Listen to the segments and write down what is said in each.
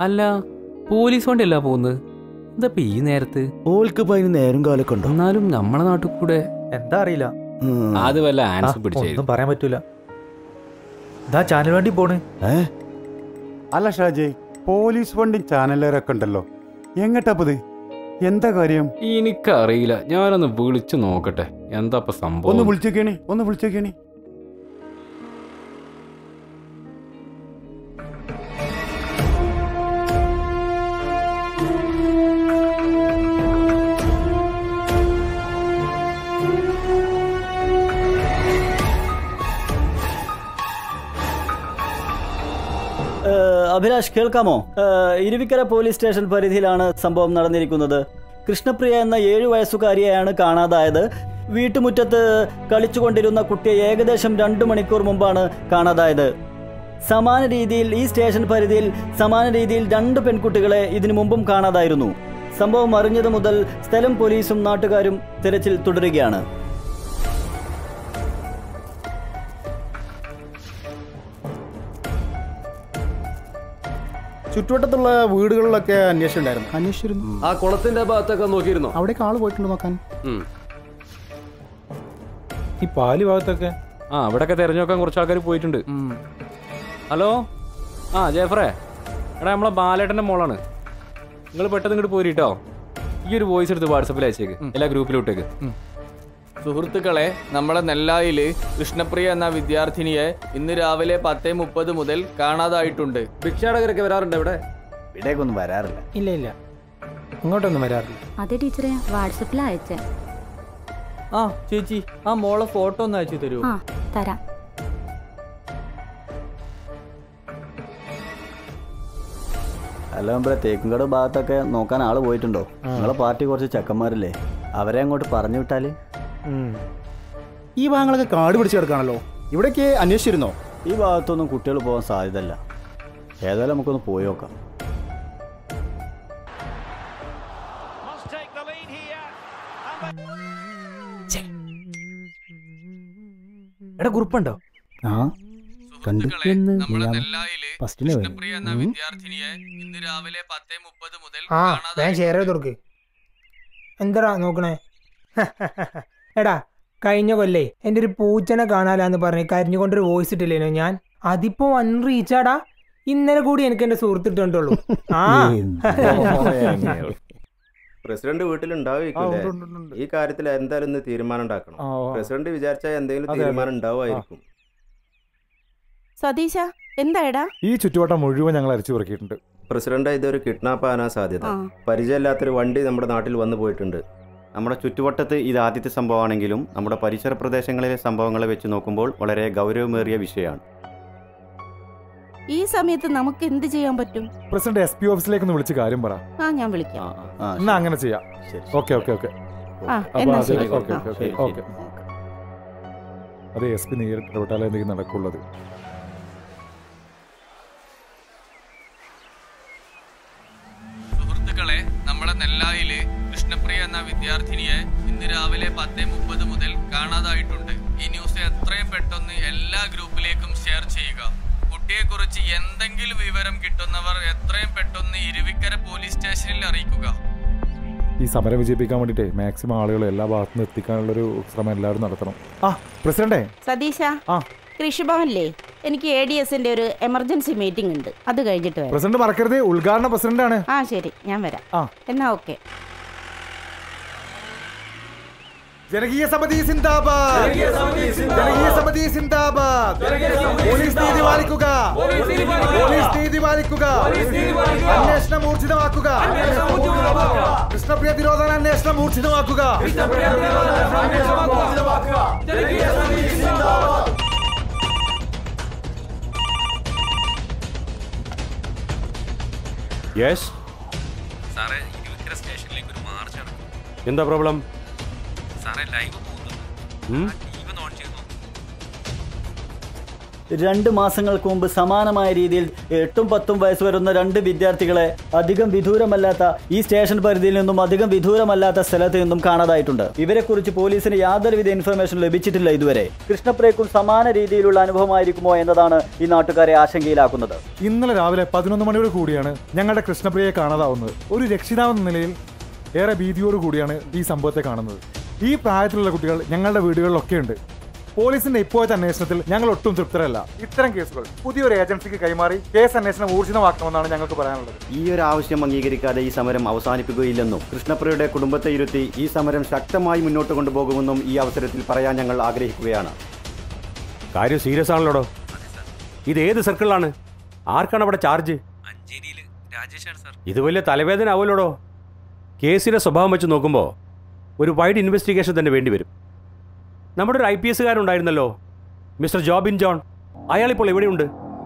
അല്ല പോലീസ് വണ്ടിയല്ല പോകുന്നത് എന്താ ഇപ്പൊ ഈ നേരത്ത് ഓൾക്ക് ഇപ്പൊ അതിന് നേരം കാലൊക്കെ ഉണ്ടോ എന്നാലും നമ്മളെ നാട്ടിൽ കൂടെ എന്താ അറിയില്ല ഉം. അത് വല്ല ആ, ആൻസർ പിടിച്ചായിരുന്നു ഒന്നും പറയാൻ പറ്റൂല ഇതാ ചാനൽ വണ്ടി പോണ് ഏ അല്ല ഷാജി പോലീസ് വണ്ടി ചാനലുകാരൊക്കെ ഉണ്ടല്ലോ എങ്ങട്ടപ്പത് എന്താ കാര്യം എനിക്കറിയില്ല ഞാനൊന്ന് വിളിച്ചു നോക്കട്ടെ എന്താ ഇപ്പൊ ഒന്ന് സംഭവം വിളിച്ചേക്കണി ഒന്ന് വിളിച്ചേക്കണി ഏഹ്, അഭിലാഷ് കേൾക്കാമോ ഏഹ്, ഇരുവിക്കര പോലീസ് സ്റ്റേഷൻ പരിധിയിലാണ് സംഭവം നടന്നിരിക്കുന്നത് കൃഷ്ണപ്രിയ എന്ന ഏഴു വയസ്സുകാരിയെയാണ് കാണാതായത് വീട്ടുമുറ്റത്ത് കളിച്ചുകൊണ്ടിരുന്ന കുട്ടിയെ ഏകദേശം രണ്ടു മണിക്കൂർ മുമ്പാണ് കാണാതായത് സമാന രീതിയിൽ ഈ സ്റ്റേഷൻ പരിധിയിൽ സമാന രീതിയിൽ രണ്ട് പെൺകുട്ടികളെ ഇതിനു മുമ്പും കാണാതായിരുന്നു സംഭവം അറിഞ്ഞതു മുതൽ സ്ഥലം പോലീസും നാട്ടുകാരും തിരച്ചിൽ തുടരുകയാണ് ചുറ്റുവട്ടത്തുള്ള വീടുകളിലൊക്കെ അന്വേഷിച്ചിട്ടുണ്ടായിരുന്നു അന്വേഷിച്ചിരുന്നു ആ കുളത്തിന്റെ ഭാഗത്തൊക്കെ നോക്കിയിരുന്നോ അവിടേക്ക് ആള് പോയിട്ടുണ്ട് നോക്കാൻ ഉം. ഈ പാല് ഭാഗത്തൊക്കെ ആ അവിടെയൊക്കെ തെരഞ്ഞു നോക്കാൻ കുറച്ച് ആൾക്കാർ പോയിട്ടുണ്ട് ഹലോ ആ ജയഫറേ എടാ നമ്മളെ ബാലേട്ടന്റെ മോളാണ് നിങ്ങൾ പെട്ടെന്ന് ഇങ്ങോട്ട് പോരിട്ടോ ഈ ഒരു വോയിസ് എടുത്ത് വാട്സപ്പിൽ അയച്ചേക്ക് എല്ലാ ഗ്രൂപ്പിലും ഇട്ടേക്ക് സുഹൃത്തുക്കളെ നമ്മുടെ നെല്ലായില് കൃഷ്ണപ്രിയ എന്ന വിദ്യാർത്ഥിനിയെ ഇന്ന് രാവിലെ പത്തേ മുപ്പത് മുതൽ കാണാതായിട്ടുണ്ട് ഭിക്ഷാടകരൊക്കെ വരാറുണ്ട് ഇവിടെ ഇവിടേക്കൊന്നും വരാറില്ല ഇല്ല ഇല്ല ഇങ്ങോട്ടൊന്നും വരാറില്ല അതെ ടീച്ചറെ വാട്സപ്പിൽ അയച്ചേ ആ ചേച്ചി ആ മോളെ ഫോട്ടോ ഒന്ന് അയച്ചു തരൂ ആ തരാം അല്ല നമ്മുടെ തേക്കുംകട ഭാഗത്തൊക്കെ നോക്കാൻ ആള് പോയിട്ടുണ്ടോ നിങ്ങളെ പാർട്ടി കുറച്ച് ചെക്കന്മാരില്ലേ അവരെ അങ്ങോട്ട് പറഞ്ഞു വിട്ടാല് ഉം. ഈ ഭാഗങ്ങളൊക്കെ കാട് പിടിച്ച് കിടക്കാണല്ലോ ഇവിടേക്ക് അന്വേഷിച്ചിരുന്നോ ഈ ഭാഗത്തൊന്നും കുട്ടികൾ പോകാൻ സാധ്യതയല്ല ഏതായാലും നമുക്കൊന്ന് പോയി നോക്കാം എടാ കുറിപ്പുണ്ടോ ആ കണ്ടു സുഹൃത്തുക്കളെ നമ്മുടെ നെല്ലായില് ഫസ്റ്റിന് വരും കൃഷ്ണപ്രിയ എന്ന വിദ്യാർത്ഥിനിയെ ഇന്ന് രാവിലെ പത്തേ മുപ്പത് മുതൽ ആ വേഗം ഷെയർ ചെയ്ത് കൊടുക്ക് എന്താടാ നോക്കണേ എടാ കഴിഞ്ഞ കൊല്ലേ എൻ്റെ ഒരു പൂച്ചനെ കാണാലാന്ന് പറഞ്ഞ് കരിഞ്ഞുകൊണ്ടൊരു വോയിസ് ഇട്ടില്ലേനോ ഞാൻ അതിപ്പോ വൺ റീച്ചാടാ ഇന്നലെ കൂടി എനിക്ക് എൻ്റെ സുഹൃത്ത് ഇട്ടുകൊണ്ടുള്ളൂ ആ പ്രസിഡന്റ് വീട്ടിലുണ്ടാവുമായിരിക്കും അല്ലേ? ഈ കാര്യത്തിൽ എന്തായാലും ഇന്ന് തീരുമാനം ഉണ്ടാക്കണം ആ, ആ. പ്രസിഡന്റ് വിചാരിച്ചാൽ എന്തെങ്കിലും അതെ, അതെ. തീരുമാനം ഉണ്ടാവുമായിരിക്കും സതീശ എന്തായടാ ഈ ചുറ്റുവട്ടം മുഴുവൻ ഞങ്ങൾ അരിച്ചു പെറുക്കിയിട്ടുണ്ട് പ്രസിഡന്റ് ഇതൊരു കിഡ്നാപ്പ് ആകാനാ സാധ്യത ആ. പരിചയമില്ലാത്തൊരു വണ്ടി നമ്മുടെ നാട്ടിൽ വന്നു പോയിട്ടുണ്ട് നമ്മുടെ ചുറ്റുവട്ടത്ത് ഇത് ആദ്യത്തെ സംഭവമാണെങ്കിലും നമ്മുടെ പരിസര പ്രദേശങ്ങളിലെ സംഭവങ്ങളെ വെച്ച് നോക്കുമ്പോൾ വളരെ ഗൗരവമേറിയ വിഷയമാണ് ഈ സമയത്ത് നമുക്ക് എന്ത് ചെയ്യാൻ പറ്റും പ്രസിഡന്റ് എസ് പി ഓഫീസിലേക്ക് ഒന്ന് വിളിച്ച് കാര്യം പറ ആ ഞാൻ വിളിക്കാം എന്നാ അങ്ങനെ ചെയ്യാം ശരി ഓക്കെ ഓക്കെ ഓക്കെ ആ അപ്പൊ എന്നാ അത് ശരി ഓക്കെ ആ. ഓക്കെ ശരി, ഓക്കെ അതെ എസ് പി നേരിട്ട് ഇടപെട്ടാലേ എന്തെങ്കിലും നടക്കുള്ളത് സുഹൃത്തുക്കളെ നമ്മുടെ നെല്ലായില് കൃഷ്ണപ്രിയ എന്ന വിദ്യാർത്ഥിനിയെ ഇന്ന് രാവിലെ പത്തേ മുപ്പത് മുതൽ കാണാതായിട്ടുണ്ട് ഈ ന്യൂസ് എത്രയും പെട്ടെന്ന് എല്ലാ ഗ്രൂപ്പിലേക്കും ഷെയർ ചെയ്യുക കുട്ടിയെക്കുറിച്ച് എന്തെങ്കിലും വിവരം കിട്ടുന്നവർ എത്രയും പെട്ടെന്ന് ഇരുവിക്കര പോലീസ് സ്റ്റേഷനിൽ അറിയിക്കുക ഈ സമരം വിജയിപ്പിക്കാൻ വേണ്ടിയിട്ട് മാക്സിമം ആളുകൾ എല്ലാ ഭാഗത്തു നിന്ന് എത്തിക്കാനുള്ളൊരു ശ്രമം എല്ലാവരും നടത്തണം ആ പ്രസിഡന്റേ സതീശ ആ. കൃഷിഭവനില്ലേ എനിക്ക് എ ഡി എസിന്റെ ഒരു എമർജൻസി മീറ്റിംഗ് ഉണ്ട് അത് കഴിഞ്ഞിട്ട് വരാം പ്രസിഡന്റ് മറക്കരുത് ഉദ്ഘാടന പ്രസിഡന്റാണ് ആ ശരി ഞാൻ വരാം ആ. എന്നാ ഓക്കെ ജനകീയ സമിതി സിന്ദാബാദ് ജനകീയ സമിതി സിന്ദാബാദ് പോലീസ് നീതി പാലിക്കുക പോലീസ് നീതി പാലിക്കുക അന്വേഷണം ഊർജിതമാക്കുക കൃഷ്ണപ്രിയ തിരോധന അന്വേഷണം ഊർജിതമാക്കുക യെസ് സാറേ ഇരുവിക്കര സ്റ്റേഷനിലേക്ക് ഒരു മാർച്ച് നടക്കും എന്താ പ്രോബ്ലം സാറേ ലൈവ് പോകുന്നുണ്ട് ഉം? ടി വി ഓൺ ചെയ്തു രണ്ട് മാസങ്ങൾക്ക് മുമ്പ് സമാനമായ രീതിയിൽ എട്ടും പത്തും വയസ്സ് വരുന്ന രണ്ട് വിദ്യാർത്ഥികളെ അധികം വിദൂരമല്ലാത്ത ഈ സ്റ്റേഷൻ പരിധിയിൽ നിന്നും അധികം വിദൂരമല്ലാത്ത സ്ഥലത്ത് നിന്നും കാണാതായിട്ടുണ്ട് ഇവരെക്കുറിച്ച് പോലീസിന് യാതൊരുവിധ ഇൻഫർമേഷൻ ലഭിച്ചിട്ടില്ല ഇതുവരെ കൃഷ്ണപ്രിയക്കും സമാന രീതിയിലുള്ള അനുഭവമായിരിക്കുമോ എന്നതാണ് ഈ നാട്ടുകാരെ ആശങ്കയിലാക്കുന്നത് ഇന്നലെ രാവിലെ പതിനൊന്ന് മണിയോട് കൂടിയാണ് ഞങ്ങളുടെ കൃഷ്ണപ്രിയയെ കാണാതാവുന്നത് ഒരു രക്ഷിതാവെന്ന നിലയിൽ ഏറെ ഭീതിയോട് കൂടിയാണ് ഈ സംഭവത്തെ കാണുന്നത് ഈ പ്രായത്തിലുള്ള കുട്ടികൾ ഞങ്ങളുടെ വീടുകളിലൊക്കെ ഉണ്ട് പോലീസിന്റെ ഇപ്പോഴത്തെ അന്വേഷണത്തിൽ ഞങ്ങൾ ഒട്ടും തൃപ്തരല്ല ഇത്തരം കേസുകൾ പുതിയൊരു ഏജൻസിക്ക് കൈമാറി കേസ് അന്വേഷണം ഊർജിതമാക്കണമെന്നാണ് ഞങ്ങൾക്ക് പറയാനുള്ളത് ഈ ഒരു ആവശ്യം അംഗീകരിക്കാതെ ഈ സമരം അവസാനിപ്പിക്കുകയില്ലെന്നും കൃഷ്ണപ്രിയയുടെ കുടുംബത്തെ ഇരുത്തി ഈ സമരം ശക്തമായി മുന്നോട്ട് കൊണ്ടുപോകുമെന്നും ഈ അവസരത്തിൽ പറയാൻ ഞങ്ങൾ ആഗ്രഹിക്കുകയാണ് കാര്യം സീരിയസ് ആണല്ലോടോ ഇത് ഏത് സർക്കിളിലാണ് ആർക്കാണ് അവിടെ ചാർജ് ഇത് വലിയ തലവേദന ആവുമല്ലോടോ കേസിന്റെ സ്വഭാവം വെച്ച് നോക്കുമ്പോൾ ഒരു വൈഡ് ഇൻവെസ്റ്റിഗേഷൻ തന്നെ വേണ്ടിവരും നമ്മുടെ ഒരു ഐ പി എസ്സുകാരുണ്ടായിരുന്നല്ലോ മിസ്റ്റർ ജോബിൻ ജോൺ അയാളിപ്പോൾ എവിടെയുണ്ട്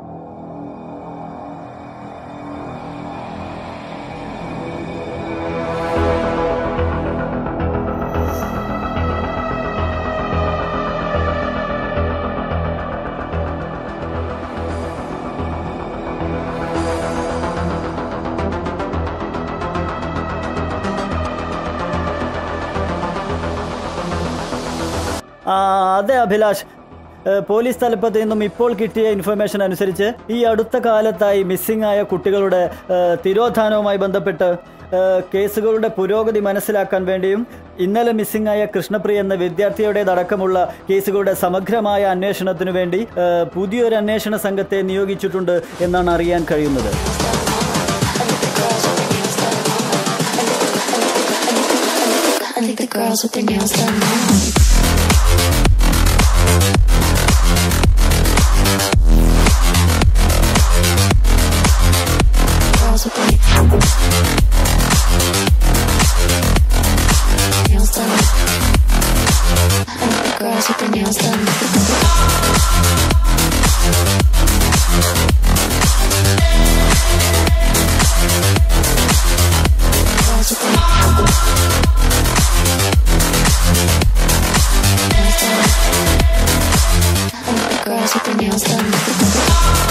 ആ, അതെ അഭിലാഷ് ഏ, പോലീസ് തലപ്പത്ത് നിന്നും ഇപ്പോൾ കിട്ടിയ ഇൻഫർമേഷൻ അനുസരിച്ച് ഈ അടുത്ത കാലത്തായി മിസ്സിംഗ് ആയ കുട്ടികളുടെ ഏ, തിരോധാനവുമായി ബന്ധപ്പെട്ട് ഏ, കേസുകളുടെ പുരോഗതി മനസ്സിലാക്കാൻ വേണ്ടിയും ഇന്നലെ മിസ്സിംഗ് ആയ കൃഷ്ണപ്രിയ എന്ന വിദ്യാർത്ഥിയുടേതടക്കമുള്ള കേസുകളുടെ സമഗ്രമായ അന്വേഷണത്തിനു വേണ്ടി ഏ, പുതിയൊരു അന്വേഷണ സംഘത്തെ നിയോഗിച്ചിട്ടുണ്ട് എന്നാണ് അറിയാൻ കഴിയുന്നത് I think the girls with their nails done now. Girls with their nails done. I think the girls with their nails done. Girls with their girls with their nails done.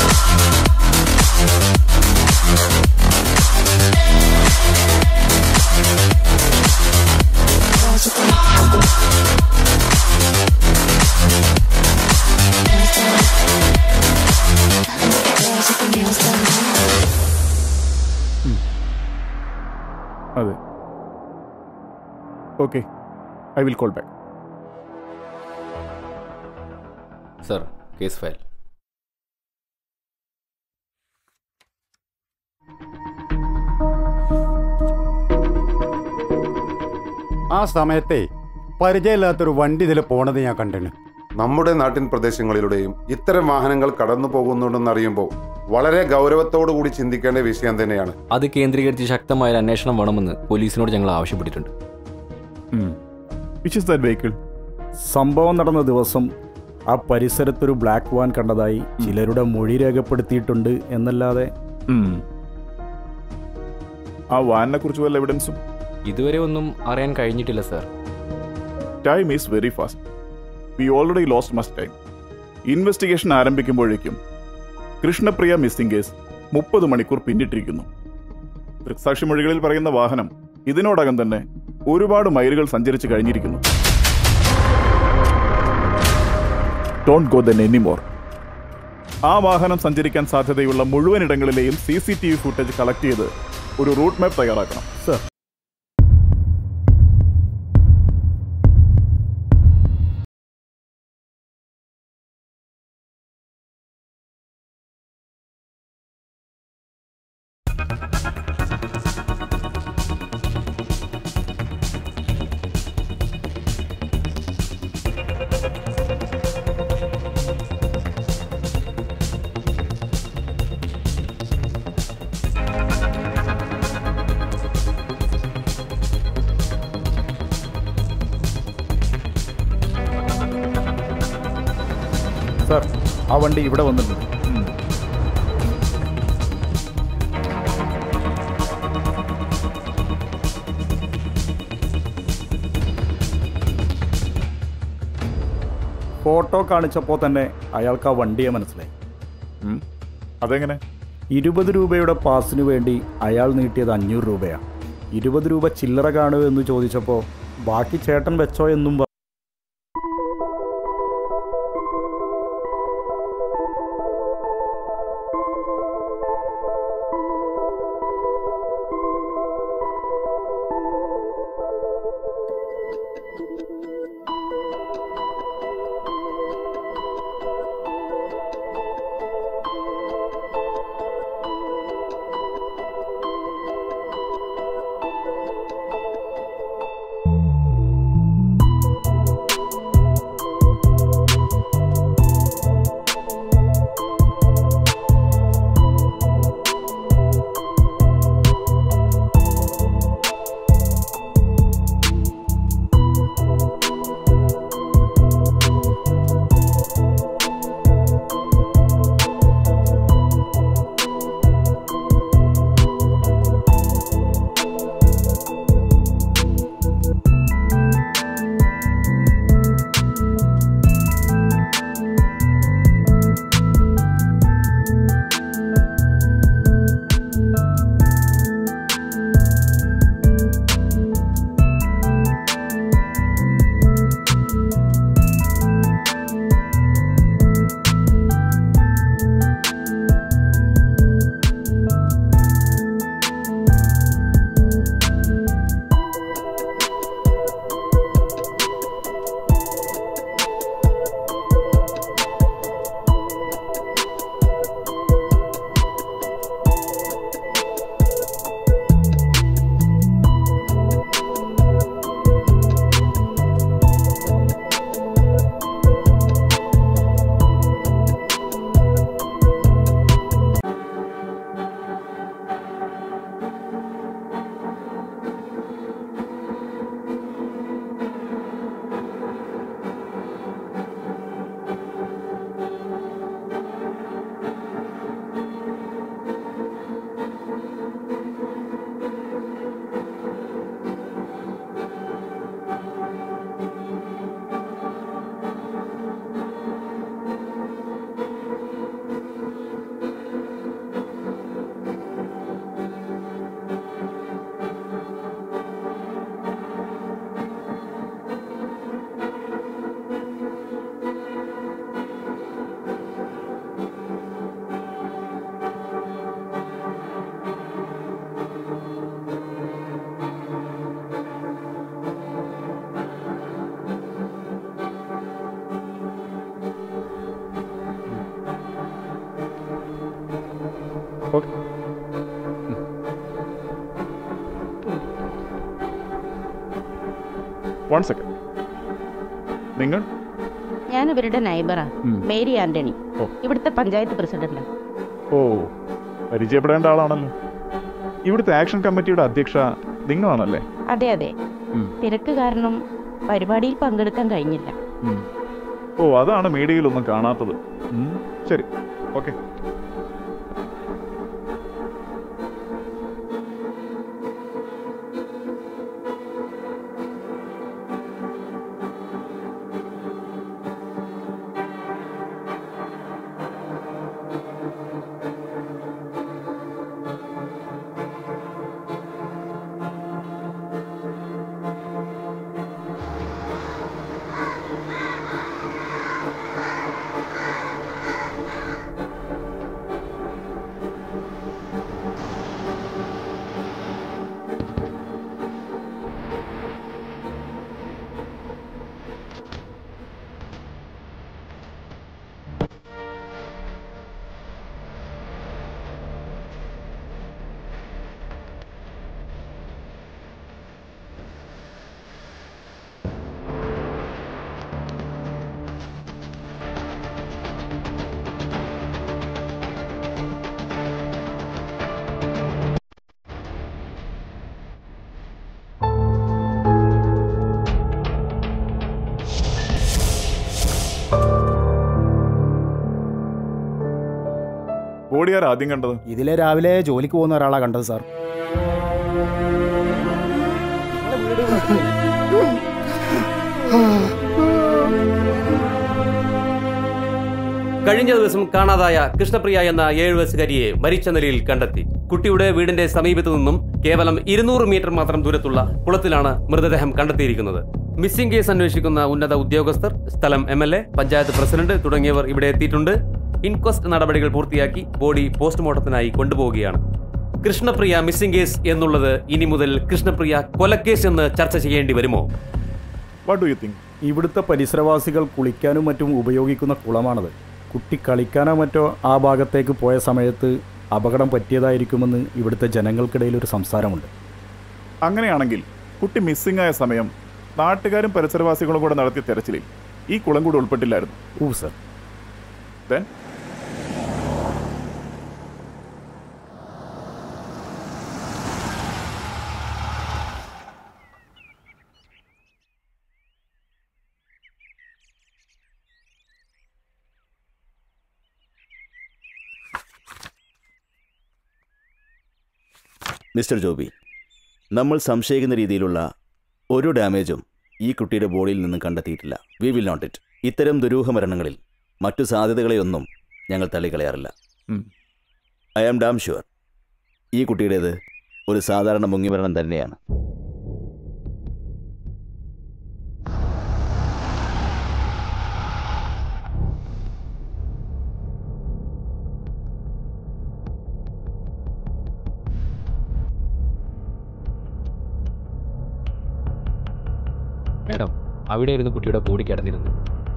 Girls with their nails done. Girls with their nails done. അതെ okay I will call back sir case file ആ സമയത്തെ പരിചയമില്ലാത്തൊരു വണ്ടി ഇതിൽ പോണത് ഞാൻ കണ്ടിന് നമ്മുടെ നാട്ടിൻ പ്രദേശങ്ങളിലൂടെയും ഇത്തരം വാഹനങ്ങൾ കടന്നു പോകുന്നുണ്ടെന്നറിയുമ്പോൾ വളരെ ഗൗരവത്തോടു കൂടി ചിന്തിക്കേണ്ട വിഷയം തന്നെയാണ് അത് കേന്ദ്രീകരിച്ച് ശക്തമായ ഒരു അന്വേഷണം വേണമെന്ന് പോലീസിനോട് ഞങ്ങൾ ആവശ്യപ്പെട്ടിട്ടുണ്ട് വിച്ച് ഇസ് ദാറ്റ് വെഹിക്കിൾ സംഭവം നടന്ന ദിവസം ആ പരിസരത്തൊരു ബ്ലാക്ക് വാൻ കണ്ടതായി ചിലരുടെ മൊഴി രേഖപ്പെടുത്തിയിട്ടുണ്ട് എന്നല്ലാതെ ആ വാനിനെ കുറിച്ച് വല്ല എവിഡൻസും ഇതുവരെ ഒന്നും അറിയാൻ കഴിഞ്ഞിട്ടില്ല sir time is very fast we already lost must time investigation ആരംഭിക്കുമ്പോഴേക്കും കൃഷ്ണപ്രിയ മിസ്സിംഗ് കേസ് മുപ്പത് മണിക്കൂർ പിന്നിട്ടിരിക്കുന്നു ദൃക്സാക്ഷി മൊഴികളിൽ പറയുന്ന വാഹനം ഇതിനോടകം തന്നെ ഒരുപാട് മൈലുകൾ സഞ്ചരിച്ച് കഴിഞ്ഞിരിക്കുന്നു ഡോണ്ട് ഗോ ദൻ എനിമോർ ആ വാഹനം സഞ്ചരിക്കാൻ സാധ്യതയുള്ള മുഴുവൻ ഇടങ്ങളിലെയും C C T V footage collect ചെയ്ത് ഒരു റൂട്ട് മാപ്പ് തയ്യാറാക്കണം സർ സർ ആ വണ്ടി ഇവിടെ വന്നിട്ടുണ്ട് ഫോട്ടോ കാണിച്ചപ്പോൾ തന്നെ അയാൾക്ക് ആ വണ്ടിയെ മനസ്സിലായി ഉം. അതെങ്ങനെ ഇരുപത് രൂപയുടെ പാസിന് വേണ്ടി അയാൾ നീട്ടിയത് അഞ്ഞൂറ് രൂപയാണ് ഇരുപത് രൂപ ചില്ലറ കാണുമോ എന്ന് ചോദിച്ചപ്പോൾ ബാക്കി ചേട്ടൻ വെച്ചോ എന്നും പ- ഓക്കെ വൺ സെക്കൻഡ് നിങ്ങൾ ഞാൻ ഇവരുടെ നൈബറാ ഉം. മേരി ആന്റണി ഓ. ഇവിടുത്തെ പഞ്ചായത്ത് പ്രസിഡന്റാ ഓ പരിചയപ്പെടേണ്ട ആളാണല്ലോ ഇവിടുത്തെ ആക്ഷൻ കമ്മിറ്റിയുടെ അധ്യക്ഷ നിങ്ങളാണല്ലേ അതെ അതെ ഉം. തിരക്ക് കാരണം പരിപാടിയിൽ പങ്കെടുക്കാൻ കഴിഞ്ഞില്ല ഉം. ഓ അതാണ് മീഡിയയിലൊന്നും കാണാത്തത് ഉം. ശരി ഓക്കെ ബോഡിയാർ ആദ്യം കണ്ടത് ഇതിലെ രാവിലെ ജോലിക്ക് പോകുന്ന ഒരാളാ കണ്ടത് സാർ കഴിഞ്ഞ ദിവസം കാണാതായ കൃഷ്ണപ്രിയ എന്ന ഏഴു വയസ്സുകാരിയെ മരിച്ച നിലയിൽ കണ്ടെത്തി കുട്ടിയുടെ വീടിന്റെ സമീപത്തു നിന്നും കേവലം ഇരുന്നൂറ് മീറ്റർ മാത്രം ദൂരത്തുള്ള കുളത്തിലാണ് മൃതദേഹം കണ്ടെത്തിയിരിക്കുന്നത് മിസ്സിംഗ് കേസ് അന്വേഷിക്കുന്ന ഉന്നത ഉദ്യോഗസ്ഥർ സ്ഥലം M L A panchayat president തുടങ്ങിയവർ ഇവിടെ എത്തിയിട്ടുണ്ട് ഇൻക്വസ്റ്റ് നടപടികൾ പൂർത്തിയാക്കി ബോഡി പോസ്റ്റ്മോർട്ടത്തിനായി കൊണ്ടുപോവുകയാണ് കൃഷ്ണപ്രിയ മിസ്സിംഗ് കേസ് എന്നുള്ളത് ഇനി മുതൽ കൃഷ്ണപ്രിയ കൊലക്കേസ് എന്ന് ചർച്ച ചെയ്യേണ്ടി വരുമോ വാട്ട് ഡു യു തിങ്ക് ഇവിടുത്തെ പരിസരവാസികൾ കുളിക്കാനും മറ്റും ഉപയോഗിക്കുന്ന കുളമാണത് കുട്ടി കളിക്കാനോ മറ്റോ ആ ഭാഗത്തേക്ക് പോയ സമയത്ത് അപകടം പറ്റിയതായിരിക്കുമെന്ന് ഇവിടുത്തെ ജനങ്ങൾക്കിടയിൽ ഒരു സംസാരമുണ്ട് അങ്ങനെയാണെങ്കിൽ കുട്ടി മിസ്സിംഗ് ആയ സമയം നാട്ടുകാരും പരിസരവാസികളും കൂടെ നടത്തിയ തെരച്ചിലിൽ ഈ കുളം കൂടി ഉൾപ്പെട്ടില്ലായിരുന്നു ഊ സർ ദെൻ മിസ്റ്റർ ജോബി നമ്മൾ സംശയിക്കുന്ന രീതിയിലുള്ള ഒരു ഡാമേജും ഈ കുട്ടിയുടെ ബോഡിയിൽ നിന്നും കണ്ടെത്തിയിട്ടില്ല വി വിൽ നോട്ട് ഇറ്റ് ഇത്തരം ദുരൂഹ മരണങ്ങളിൽ മറ്റു സാധ്യതകളെയൊന്നും ഞങ്ങൾ തള്ളിക്കളയാറില്ല ഐ ആം ഡാം ഷുവർ ഈ കുട്ടിയുടേത് ഒരു സാധാരണ മുങ്ങിമരണം തന്നെയാണ് മേഡം അവിടെയായിരുന്നു കുട്ടിയുടെ ബോഡി കിടന്നിരുന്നത്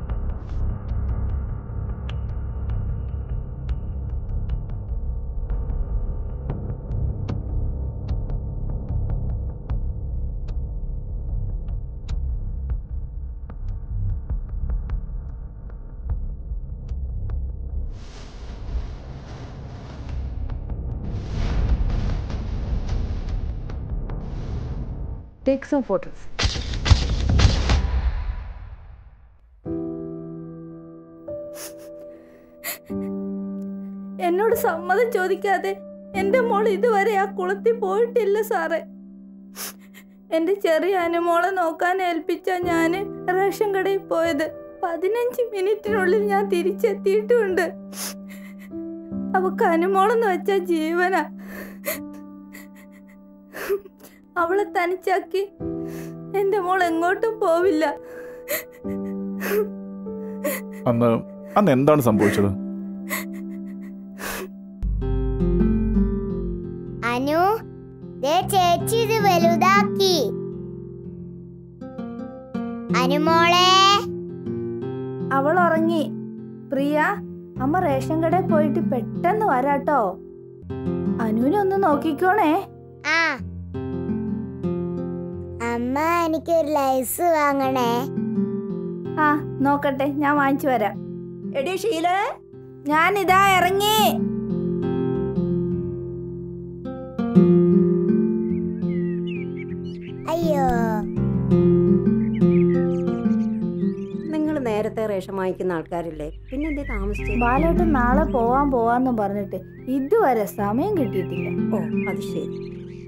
Take some photos. എന്നോട് സമ്മതം ചോദിക്കാതെ എൻ്റെ മോൾ ഇതുവരെ ആ കുളത്തിൽ പോയിട്ടില്ല സാറേ എൻ്റെ ചെറിയ അനുമോളെ നോക്കാൻ ഏൽപ്പിച്ച ഞാൻ റേഷൻ കടയിൽ പോയത് പതിനഞ്ച് മിനിറ്റിനുള്ളിൽ ഞാൻ തിരിച്ചെത്തിയിട്ടുമുണ്ട് അവക്ക് അനുമോളെന്ന് വെച്ച ജീവന അവളെ തനിച്ചാക്കി എൻ്റെ മോൾ എങ്ങോട്ടും പോവില്ല അന്ന് അന്ന് എന്താണ് സംഭവിച്ചത് അനു ദേ ചേച്ചി ഇത് വലുതാക്കി അനുമോളെ അവൾ ഉറങ്ങി പ്രിയ അമ്മ റേഷൻ കടയിൽ പോയിട്ട് പെട്ടെന്ന് വരാട്ടോ അനുവിനെ ഒന്ന് നോക്കിക്കോണേ ആ അമ്മ എനിക്കൊരു ലൈസ് വാങ്ങണേ ആ നോക്കട്ടെ ഞാൻ വാങ്ങിച്ചു വരാം എടി ഷീല ഞാൻ ഇതാ ഇറങ്ങി അയ്യോ നിങ്ങൾ നേരത്തെ റേഷൻ വാങ്ങിക്കുന്ന ആൾക്കാരില്ലേ പിന്നെ എന്തേ താമസിച്ചു ബാലേട്ടൻ നാളെ പോവാൻ പോവാന്നും പറഞ്ഞിട്ട് ഇതുവരെ സമയം കിട്ടിയിട്ടില്ല ഓ അത് ശരി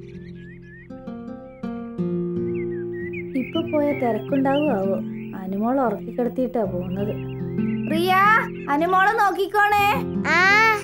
ഇപ്പൊ പോയ തിരക്കുണ്ടാവുമാവോ അനുമോൾ ഉറക്കി കിടത്തിയിട്ടാ പോകുന്നത് പ്രിയ അനുമോളെ നോക്കിക്കോണേ ആ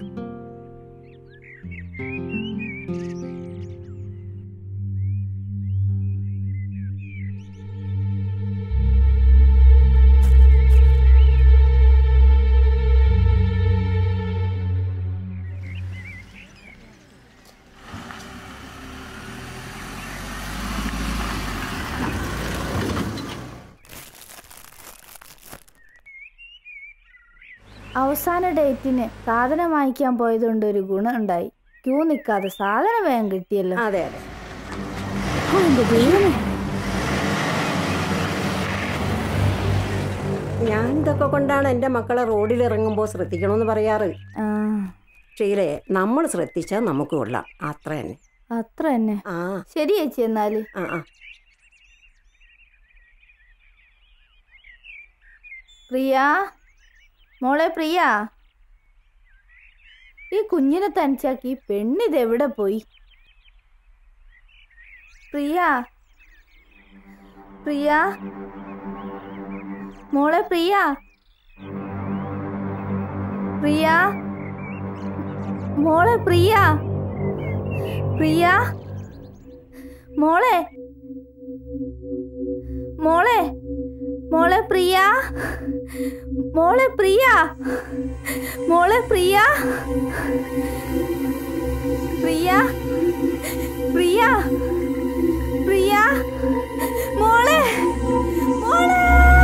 അവസാന ഡേറ്റിന് സാധനം വാങ്ങിക്കാൻ പോയതുകൊണ്ട് ഒരു ഗുണം ഉണ്ടായി ക്യൂ നിൽക്കാതെ സാധനം വേഗം കിട്ടിയല്ലോ അതെ അതെ ഓ, എന്റെ ദൈവമേ ഞാൻ ഇതൊക്കെ കൊണ്ടാണ് എൻ്റെ മക്കളെ റോഡിൽ ഇറങ്ങുമ്പോൾ ശ്രദ്ധിക്കണമെന്ന് പറയാറ് ആ, ഷീലേ നമ്മൾ ശ്രദ്ധിച്ചാൽ നമുക്ക് കൊള്ളാം അത്ര തന്നെ അത്ര തന്നെ ആ ശരി ചേച്ചി എന്നാല് ആ ആ പ്രിയ മോളെ പ്രിയ ഈ കുഞ്ഞിനെ തനിച്ചാക്കി പെണ്ണിത് എവിടെ പോയി പ്രിയ പ്രിയ മോളെ പ്രിയ പ്രിയ മോളെ പ്രിയ പ്രിയ മോളെ മോളെ മോളെ പ്രിയ മോളെ പ്രിയ മോളെ പ്രിയ പ്രിയ പ്രിയ പ്രിയ മോളെ മോളെ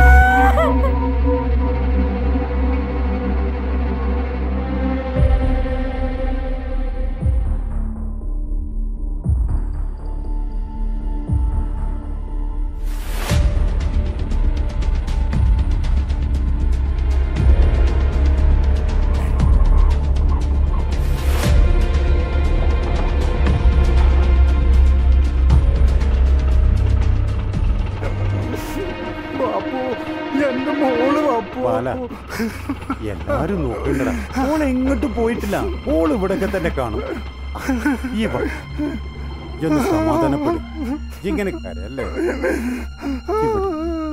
ബാപ്പു എന്റെ മോള് ബാപ്പു ബാല എല്ലാരും നോക്കണ്ടടാ മോൾ എങ്ങോട്ട് പോയിട്ടില്ല മോൾ ഇവിടൊക്കെ തന്നെ കാണും ഈ വാ. ഇയ്യ് ഒന്ന് സമാധാനപ്പെടും ഇങ്ങനെ കരയല്ലേ ഇവിടെ.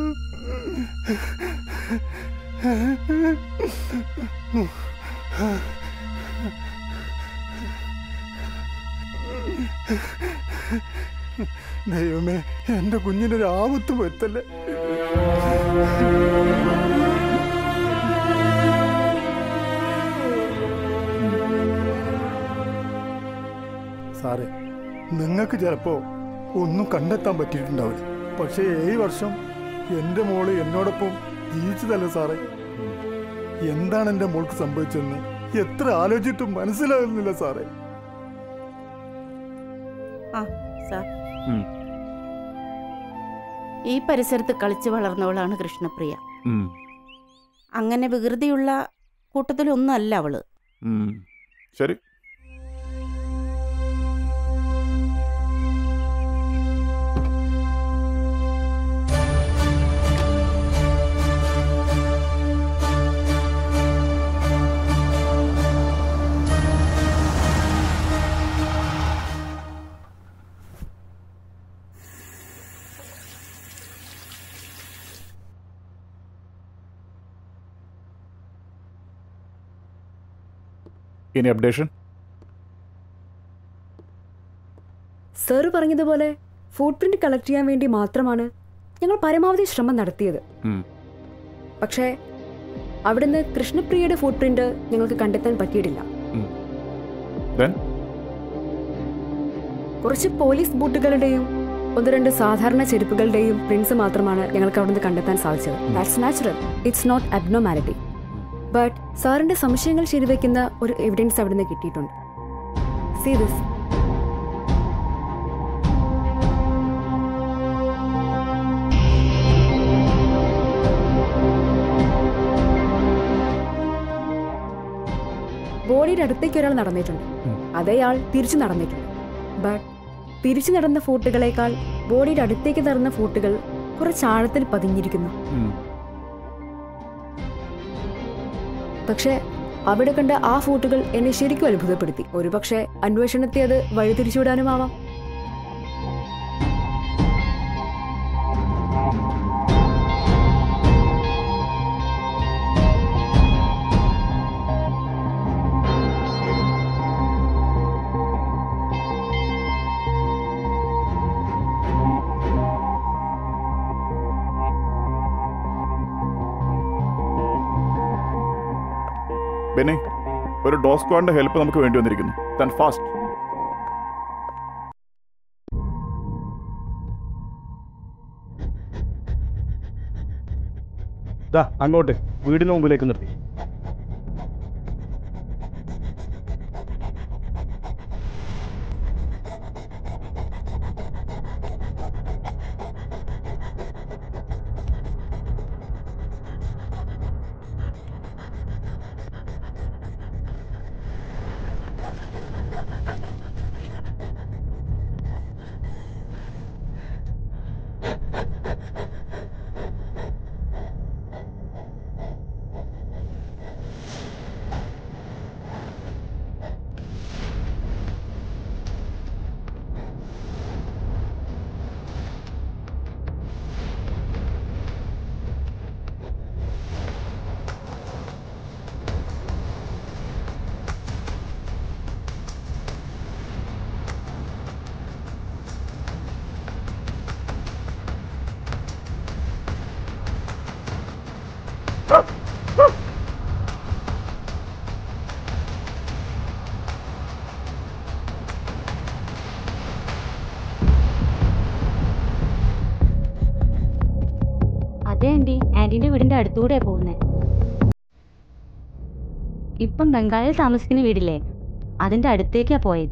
ദൈവമേ എന്റെ കുഞ്ഞിനൊരു ആപത്ത് വരുത്തല്ലേ സാറേ നിങ്ങൾക്ക് ചിലപ്പോ ഒന്നും കണ്ടെത്താൻ പറ്റിയിട്ടുണ്ടാവില്ല പക്ഷേ ഏഴ് വർഷം എൻ്റെ മോള് എന്നോടൊപ്പം ജീവിച്ചതല്ലേ സാറേ എന്താണ് എൻ്റെ മോൾക്ക് സംഭവിച്ചതെന്ന് എത്ര ആലോചിച്ചിട്ടും മനസ്സിലാകുന്നില്ല സാറേ ആ സാർ ഈ പരിസരത്ത് കളിച്ചു വളർന്നവളാണ് കൃഷ്ണപ്രിയ അങ്ങനെ വികൃതിയുള്ള കൂട്ടത്തിലൊന്നും അല്ല അവള് ശരി ഇനി അപ്ഡേഷൻ സർ പറഞ്ഞതുപോലെ ഫുട് പ്രിന്റ് കളക്ട് ചെയ്യാൻ വേണ്ടി മാത്രമാണ് ഞങ്ങൾ പരമാവധി ശ്രമം നടത്തിയത് പക്ഷേ അവിടുന്ന് കൃഷ്ണപ്രിയയുടെ ഫുട് പ്രിന്റ് ഞങ്ങൾക്ക് കണ്ടെത്താൻ പറ്റിയിട്ടില്ല Then? കുറച്ച് പോലീസ് ബൂട്ടുകളുടെയും ഒന്ന് രണ്ട് സാധാരണ ചെരുപ്പുകളുടെയും പ്രിന്റ്സ് മാത്രമാണ് ഞങ്ങൾക്ക് അവിടുന്ന് കണ്ടെത്താൻ സാധിച്ചത് that's natural it's not abnormality but സാറിന്റെ സംശയങ്ങൾ ശരിവെക്കുന്ന ഒരു എവിഡൻസ് അവിടുന്ന് കിട്ടിയിട്ടുണ്ട് സീ ദിസ് ബോഡിയുടെ അടുത്തേക്ക് ഒരാൾ നടന്നിട്ടുണ്ട് അതേയാൾ തിരിച്ചു നടന്നിട്ടുണ്ട് ബട്ട് തിരിച്ചു നടന്ന ഫോട്ടുകളേക്കാൾ ബോഡിയുടെ അടുത്തേക്ക് നടന്ന ഫോട്ടുകൾ കുറച്ച് ആഴത്തിൽ പതിഞ്ഞിരിക്കുന്നു പക്ഷേ അവിടെ കണ്ട ആ ഫോട്ടുകൾ എന്നെ ശരിക്കും അത്ഭുതപ്പെടുത്തി ഒരുപക്ഷെ അന്വേഷണത്തെ അത് വഴിതിരിച്ചുവിടാനുമാവാം ബെന്നെ ഒരു ഡോഗ് സ്ക്വാഡിന്റെ ഹെൽപ്പ് നമുക്ക് വേണ്ടി വന്നിരിക്കുന്നു താൻ ഫാസ്റ്റ് ദാ അങ്ങോട്ട് വീടിന് മുമ്പിലേക്ക് നിർത്തി ആന്റി ആന്റിന്റെ വീടിന്റെ അടുത്തൂടെ പോകുന്നേ ഇപ്പം ബംഗാളിൽ താമസിക്കുന്ന വീടില്ലേ അതിന്റെ അടുത്തേക്കാ പോയത്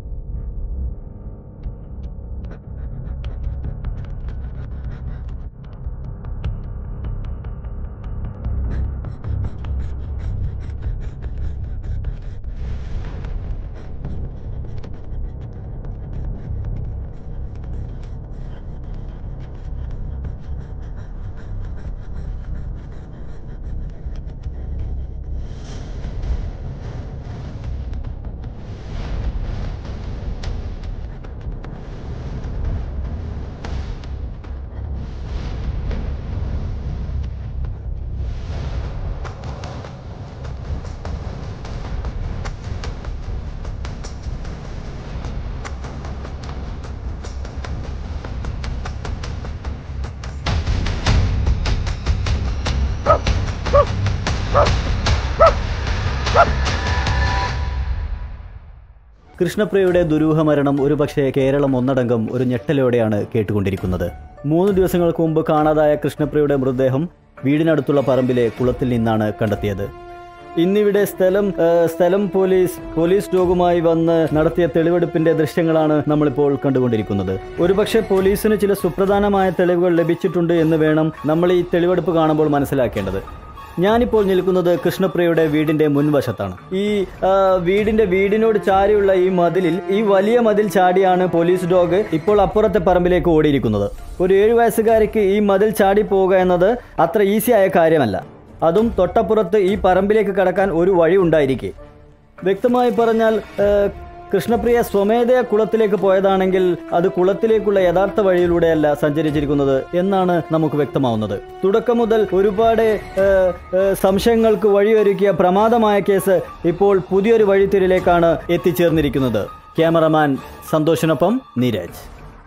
കൃഷ്ണപ്രിയയുടെ ദുരൂഹ മരണം ഒരുപക്ഷെ കേരളം ഒന്നടങ്കം ഒരു ഞെട്ടലോടെയാണ് കേട്ടുകൊണ്ടിരിക്കുന്നത് മൂന്ന് ദിവസങ്ങൾക്ക് മുമ്പ് കാണാതായ കൃഷ്ണപ്രിയയുടെ മൃതദേഹം വീടിനടുത്തുള്ള പറമ്പിലെ കുളത്തിൽ നിന്നാണ് കണ്ടെത്തിയത് ഇന്നിവിടെ സ്ഥലം ആ, സ്ഥലം പോലീസ് പോലീസ് ഡോഗുമായി വന്ന് നടത്തിയ തെളിവെടുപ്പിന്റെ ദൃശ്യങ്ങളാണ് നമ്മളിപ്പോൾ കണ്ടുകൊണ്ടിരിക്കുന്നത് ഒരുപക്ഷെ പോലീസിന് ചില സുപ്രധാനമായ തെളിവുകൾ ലഭിച്ചിട്ടുണ്ട് എന്ന് വേണം നമ്മൾ ഈ തെളിവെടുപ്പ് കാണുമ്പോൾ മനസ്സിലാക്കേണ്ടത് ഞാനിപ്പോൾ നിൽക്കുന്നത് കൃഷ്ണപ്രിയയുടെ വീടിന്റെ മുൻവശത്താണ് ഈ ആ, വീടിന്റെ വീടിനോട് ചാരിയുള്ള ഈ മതിലിൽ ഈ വലിയ മതിൽ ചാടിയാണ് പോലീസ് ഡോഗ് ഇപ്പോൾ അപ്പുറത്തെ പറമ്പിലേക്ക് ഓടിയിരിക്കുന്നത് ഒരു ഏഴു വയസ്സുകാരിക്ക് ഈ മതിൽ ചാടി പോവുക എന്നത് അത്ര ഈസി ആയ കാര്യമല്ല അതും തൊട്ടപ്പുറത്ത് ഈ പറമ്പിലേക്ക് കടക്കാൻ ഒരു വഴി ഉണ്ടായിരിക്കെ വ്യക്തമായി പറഞ്ഞാൽ ആ, കൃഷ്ണപ്രിയ സ്വമേധയ കുളത്തിലേക്ക് പോയതാണെങ്കിൽ അത് കുളത്തിലേക്കുള്ള യഥാർത്ഥ വഴിയിലൂടെയല്ല സഞ്ചരിച്ചിരിക്കുന്നത് എന്നാണ് നമുക്ക് വ്യക്തമാവുന്നത് തുടക്കം മുതൽ ഒരുപാട് ആ, ആ, സംശയങ്ങൾക്ക് വഴിയൊരുക്കിയ പ്രമാദമായ കേസ് ഇപ്പോൾ പുതിയൊരു വഴിത്തിരിലേക്കാണ് എത്തിച്ചേർന്നിരിക്കുന്നത് ക്യാമറമാൻ സന്തോഷിനൊപ്പം നീരജ്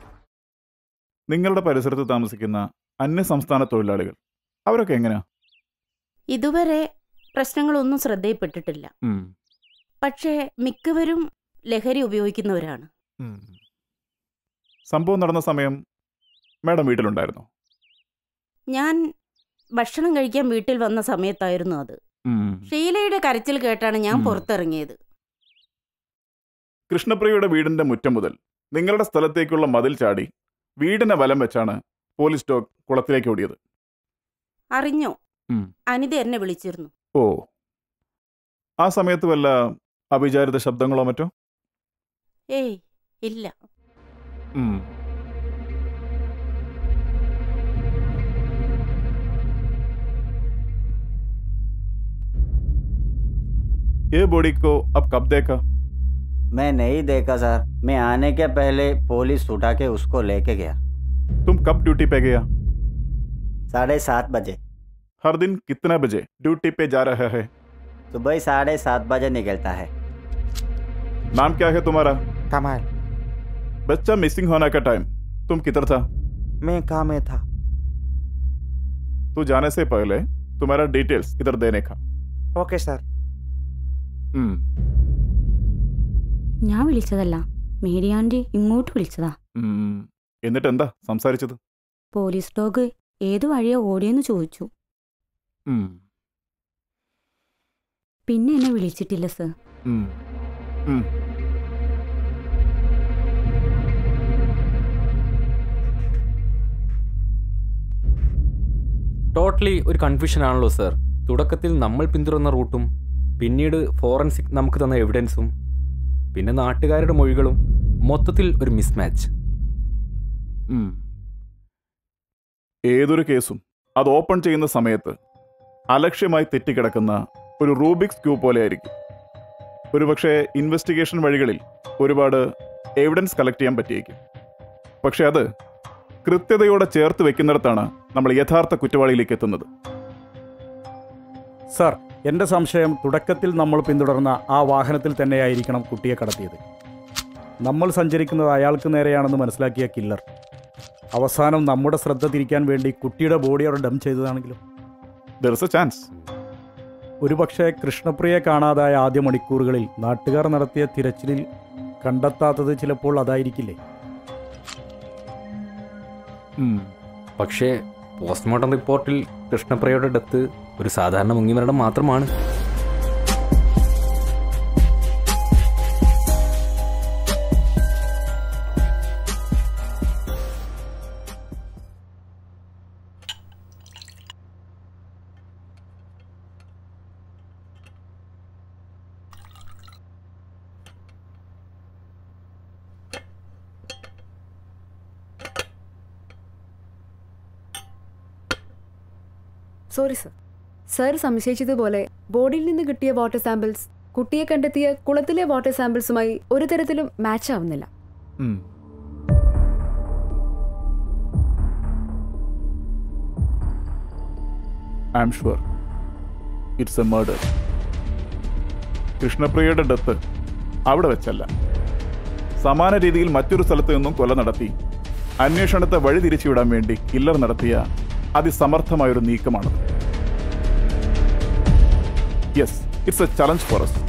നിങ്ങളുടെ പരിസരത്ത് താമസിക്കുന്ന അന്യ സംസ്ഥാന തൊഴിലാളികൾ അവരൊക്കെ എങ്ങനെയാ ഇതുവരെ പ്രശ്നങ്ങളൊന്നും ശ്രദ്ധയിൽപ്പെട്ടിട്ടില്ല പക്ഷേ മിക്കവരും ലഹരി ഉപയോഗിക്കുന്നവരാണ് സംഭവം നടന്ന സമയം മാഡം വീട്ടിലുണ്ടായിരുന്നു ഞാൻ ഭക്ഷണം കഴിക്കാൻ വീട്ടിൽ വന്ന സമയത്തായിരുന്നു അത് ഷീലയുടെ കരച്ചിൽ കേട്ടാണ് ഞാൻ ഉം. പുറത്തിറങ്ങിയത് കൃഷ്ണപ്രിയയുടെ വീടിന്റെ മുറ്റം മുതൽ നിങ്ങളുടെ സ്ഥലത്തേക്കുള്ള മതിൽ ചാടി വീടിനെ വലം വെച്ചാണ് പോലീസ് ഡോഗ് കുളത്തിലേക്ക് ഓടിയത് അറിഞ്ഞോ ഉം. അനിത എന്നെ വിളിച്ചിരുന്നു ഓ ആ സമയത്ത് വല്ല അവിചാരിത ശബ്ദങ്ങളോ മറ്റോ ഏയ് ഇല്ല ഉം. ये बॉडी को अब कब देखा मैं नहीं देखा सर मैं आने के पहले पुलिस उठा के उसको लेके गया तुम कब ड्यूटी पे गया साढ़े सात बजे हर दिन कितने बजे ड्यूटी पे जा रहा है सुबह साढ़े सात बजे निकलता है नाम क्या है तुम्हारा कमाल बच्चा मिसिंग होने का टाइम तुम किधर था मैं कहाँ में था तू जाने से पहले तुम्हारा डिटेल्स इधर देने का ओके सर ഉം. ഞാൻ വിളിച്ചതല്ല മേരി ആന്റി ഇങ്ങോട്ട് വിളിച്ചതാ ഉം. എന്നിട്ട് എന്താ സംസാരിച്ചത് പോലീസ് ഡോഗ് ഏത് വഴിയാ ഓടിയെന്ന് ചോദിച്ചു ഉം. പിന്നെ എന്നെ വിളിച്ചിട്ടില്ല സർ ഉം. ഉം. ടോട്ടലി ഒരു കൺഫ്യൂഷൻ ആണല്ലോ സർ തുടക്കത്തിൽ നമ്മൾ പിന്തുടർന്ന റൂട്ടും പിന്നീട് ഫോറൻസിക് നമുക്ക് തന്ന എവിഡൻസും പിന്നെ നാട്ടുകാരുടെ മൊഴികളും മൊത്തത്തിൽ ഒരു മിസ്മാച്ച് ഉം. ഏതൊരു കേസും അത് ഓപ്പൺ ചെയ്യുന്ന സമയത്ത് അലക്ഷ്യമായി തെറ്റിക്കിടക്കുന്ന ഒരു റൂബിക്സ് ക്യൂ പോലെയായിരിക്കും ഒരുപക്ഷെ ഇൻവെസ്റ്റിഗേഷൻ വഴികളിൽ ഒരുപാട് എവിഡൻസ് കളക്ട് ചെയ്യാൻ പറ്റിയേക്കും പക്ഷെ അത് കൃത്യതയോടെ ചേർത്ത് വെക്കുന്നിടത്താണ് നമ്മൾ യഥാർത്ഥ കുറ്റവാളിയിലേക്ക് എത്തുന്നത് സർ എൻ്റെ സംശയം തുടക്കത്തിൽ നമ്മൾ പിന്തുടർന്ന ആ വാഹനത്തിൽ തന്നെയായിരിക്കണം കുട്ടിയെ കടത്തിയത് നമ്മൾ സഞ്ചരിക്കുന്നത് അയാൾക്ക് നേരെയാണെന്ന് മനസ്സിലാക്കിയ കില്ലർ അവസാനം നമ്മുടെ ശ്രദ്ധ തിരിക്കാൻ വേണ്ടി കുട്ടിയുടെ ബോഡി അവിടെ ഡം ചെയ്തതാണെങ്കിലും എ ചാൻസ് ഒരുപക്ഷെ കൃഷ്ണപ്രിയെ കാണാതായ ആദ്യ മണിക്കൂറുകളിൽ നാട്ടുകാർ നടത്തിയ തിരച്ചിലിൽ കണ്ടെത്താത്തത് ചിലപ്പോൾ അതായിരിക്കില്ലേ പക്ഷേ പോസ്റ്റ്മോർട്ടം റിപ്പോർട്ടിൽ കൃഷ്ണപ്രിയയുടെ ഡെത്ത് ഒരു സാധാരണ മുങ്ങിമരണം മാത്രമാണ് സോറി സർ സർ സംശയിച്ചതുപോലെ ബോഡിയിൽ നിന്ന് കിട്ടിയ വാട്ടർ സാമ്പിൾസ് കുട്ടിയെ കണ്ടെത്തിയ കുളത്തിലെ വാട്ടർ സാമ്പിൾസുമായി ഒരു തരത്തിലും മാച്ച് ആവുന്നില്ല I'm sure it's a murder കൃഷ്ണപ്രിയയുടെ ഡെത്ത് അവിടെ വെച്ചല്ല സമാന രീതിയിൽ മറ്റൊരു സ്ഥലത്ത് നിന്നും കൊല നടത്തി അന്വേഷണത്തെ വഴിതിരിച്ചുവിടാൻ വേണ്ടി കില്ലർ നടത്തിയ അതിസമർത്ഥമായൊരു നീക്കമാണത് yes it's a challenge for us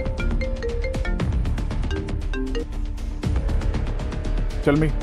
Tell me.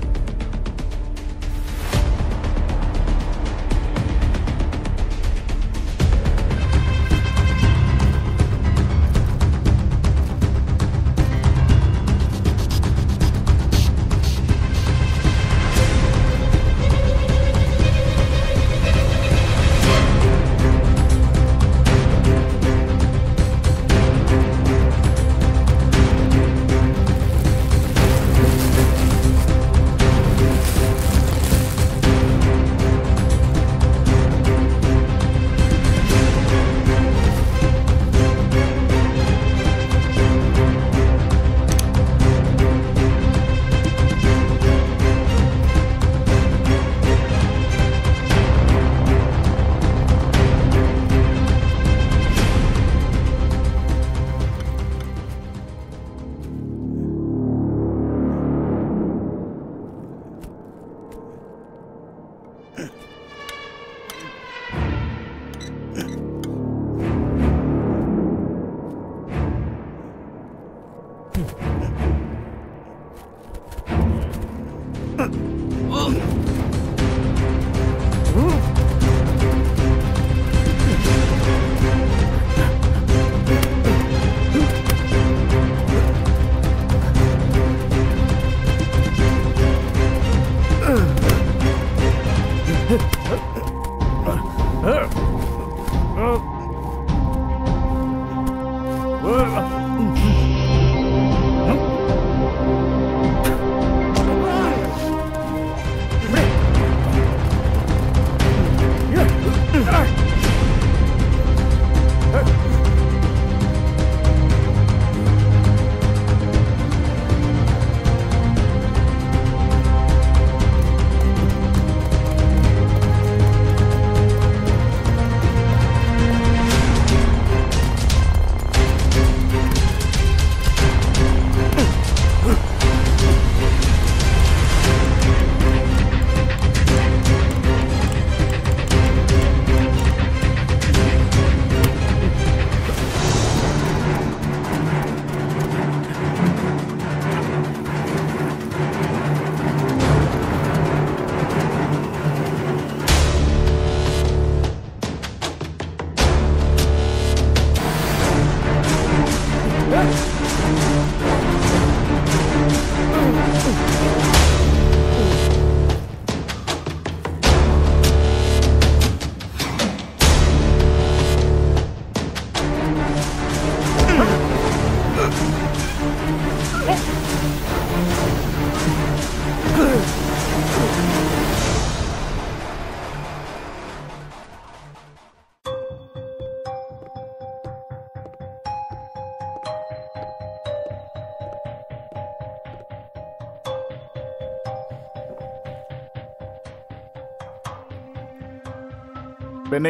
ബെന്നെ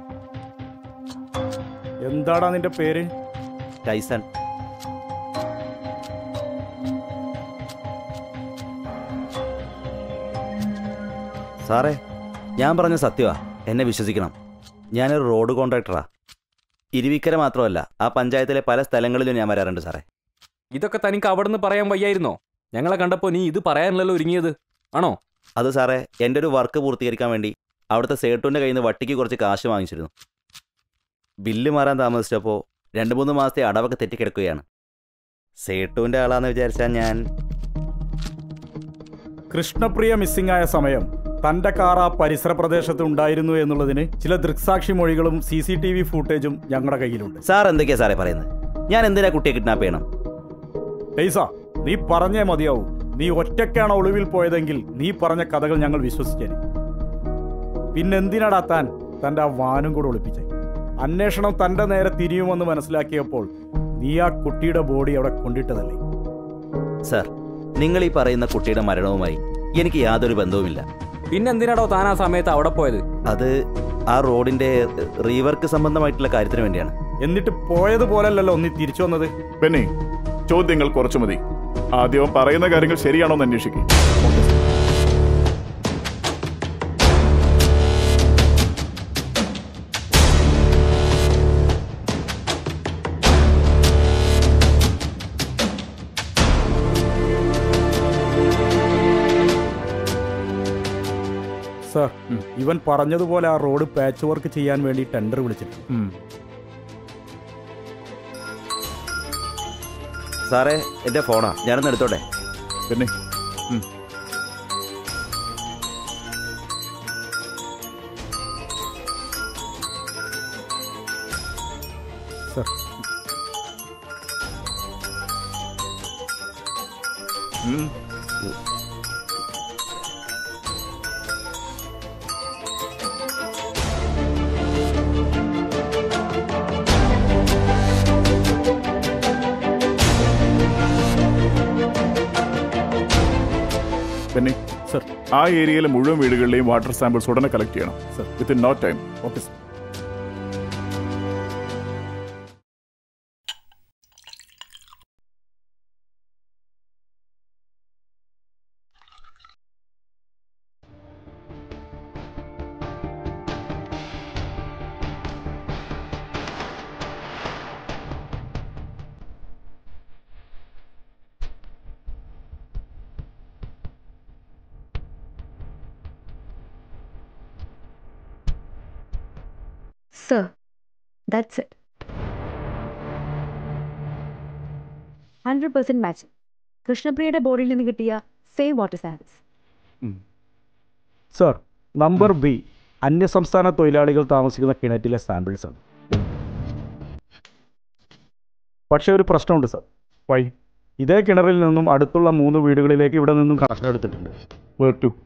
എന്താടാ നിന്റെ പേര് ടൈസൺ സാറേ ഞാൻ പറഞ്ഞ സത്യമാ എന്നെ വിശ്വസിക്കണം ഞാനൊരു റോഡ് കോൺട്രാക്ടറാ ഇരുവിക്കര മാത്രമല്ല ആ പഞ്ചായത്തിലെ പല സ്ഥലങ്ങളിലും ഞാൻ വരാറുണ്ട് സാറേ ഇതൊക്കെ തനിക്ക് അവിടെ നിന്ന് പറയാൻ വയ്യായിരുന്നോ ഞങ്ങളെ കണ്ടപ്പോൾ നീ ഇത് പറയാനല്ലോ ഒരുങ്ങിയത് ആണോ അത് സാറേ എൻ്റെ ഒരു വർക്ക് പൂർത്തീകരിക്കാൻ വേണ്ടി അവിടുത്തെ സേട്ടുവിൻ്റെ കയ്യിൽ നിന്ന് വട്ടിക്ക് കുറച്ച് കാശ് വാങ്ങിച്ചിരുന്നു ബില്ല് മാറാൻ താമസിച്ചപ്പോൾ രണ്ട് മൂന്ന് മാസത്തെ അടവൊക്കെ തെറ്റിക്കിടക്കുകയാണ് സേട്ടുവിൻ്റെ ആളാന്ന് വിചാരിച്ചാൽ ഞാൻ കൃഷ്ണപ്രിയ മിസ്സിംഗ് ആയ സമയം തന്റെ കാർ ആ പരിസര പ്രദേശത്ത് ഉണ്ടായിരുന്നു എന്നുള്ളതിന് ചില ദൃക്സാക്ഷി മൊഴികളും സി സി ടി വി ഫൂട്ടേജും ഞങ്ങളുടെ കയ്യിലുണ്ട് സാർ എന്തൊക്കെയാ സാറേ പറയുന്നത് ഞാൻ എന്തിനാ കുട്ടിയെ കിഡ്നാപ്പ് ചെയ്യണം ഡെയ്സ നീ പറഞ്ഞേ മതിയാവൂ നീ ഒറ്റയ്ക്കാണ് ഒളിവിൽ പോയതെങ്കിൽ നീ പറഞ്ഞ കഥകൾ ഞങ്ങൾ വിശ്വസിച്ചേനെ പിന്നെന്തിനാടാ താൻ തന്റെ ആ വാനും കൂടെ ഒളിപ്പിച്ചേ അന്വേഷണം തന്റെ നേരെ തിരിയുമെന്ന് മനസ്സിലാക്കിയപ്പോൾ നീ ആ കുട്ടിയുടെ ബോഡി അവിടെ കൊണ്ടിട്ടതല്ലേ സാർ നിങ്ങൾ ഈ പറയുന്ന കുട്ടിയുടെ മരണവുമായി എനിക്ക് യാതൊരു ബന്ധവുമില്ല പിന്നെന്തിനാടോ താൻ ആ സമയത്ത് അവിടെ പോയത് അത് ആ റോഡിന്റെ റീവർക്ക് സംബന്ധമായിട്ടുള്ള കാര്യത്തിന് വേണ്ടിയാണ് എന്നിട്ട് പോയതുപോലല്ലോ നീ തിരിച്ചു വന്നത് പെന്നെ ചോദ്യങ്ങൾ കുറച്ചു മതി ആദ്യം പറയുന്ന കാര്യങ്ങൾ ശരിയാണോ എന്ന് അന്വേഷിക്കും സർ ഇവൻ പറഞ്ഞതുപോലെ ആ റോഡ് പാച്ച് വർക്ക് ചെയ്യാൻ വേണ്ടി ടെൻഡർ വിളിച്ചിട്ടുണ്ട് സാറേ എൻ്റെ ഫോണാ ഞാനൊന്ന് എടുത്തോട്ടെ പിന്നെ സർ പിന്നെ സർ ആ ഏരിയയിലെ മുഴുവൻ വീടുകളിലെയും വാട്ടർ സാമ്പിൾസ് ഉടനെ കളക്ട് ചെയ്യണം sir within no time okay sir sir that's it hundred percent match കൃഷ്ണപ്രിയയുടെ ബോഡിയിൽ നിന്ന് കിട്ടിയ same water samples sir number B അന്യസംസ്ഥാന തൊഴിലാളികൾ താമസിക്കുന്ന കിണറ്റിലെ സാമ്പിൾസ് ആണ് പക്ഷേ ഒരു പ്രശ്നമുണ്ട് സർ വൈ ഇതേ കിണറിൽ നിന്നും അടുത്തുള്ള മൂന്ന് വീടുകളിലേക്ക് ഇവിടെ നിന്നും കണക്ഷൻ എടുത്തിട്ടുണ്ട് വേർ ടു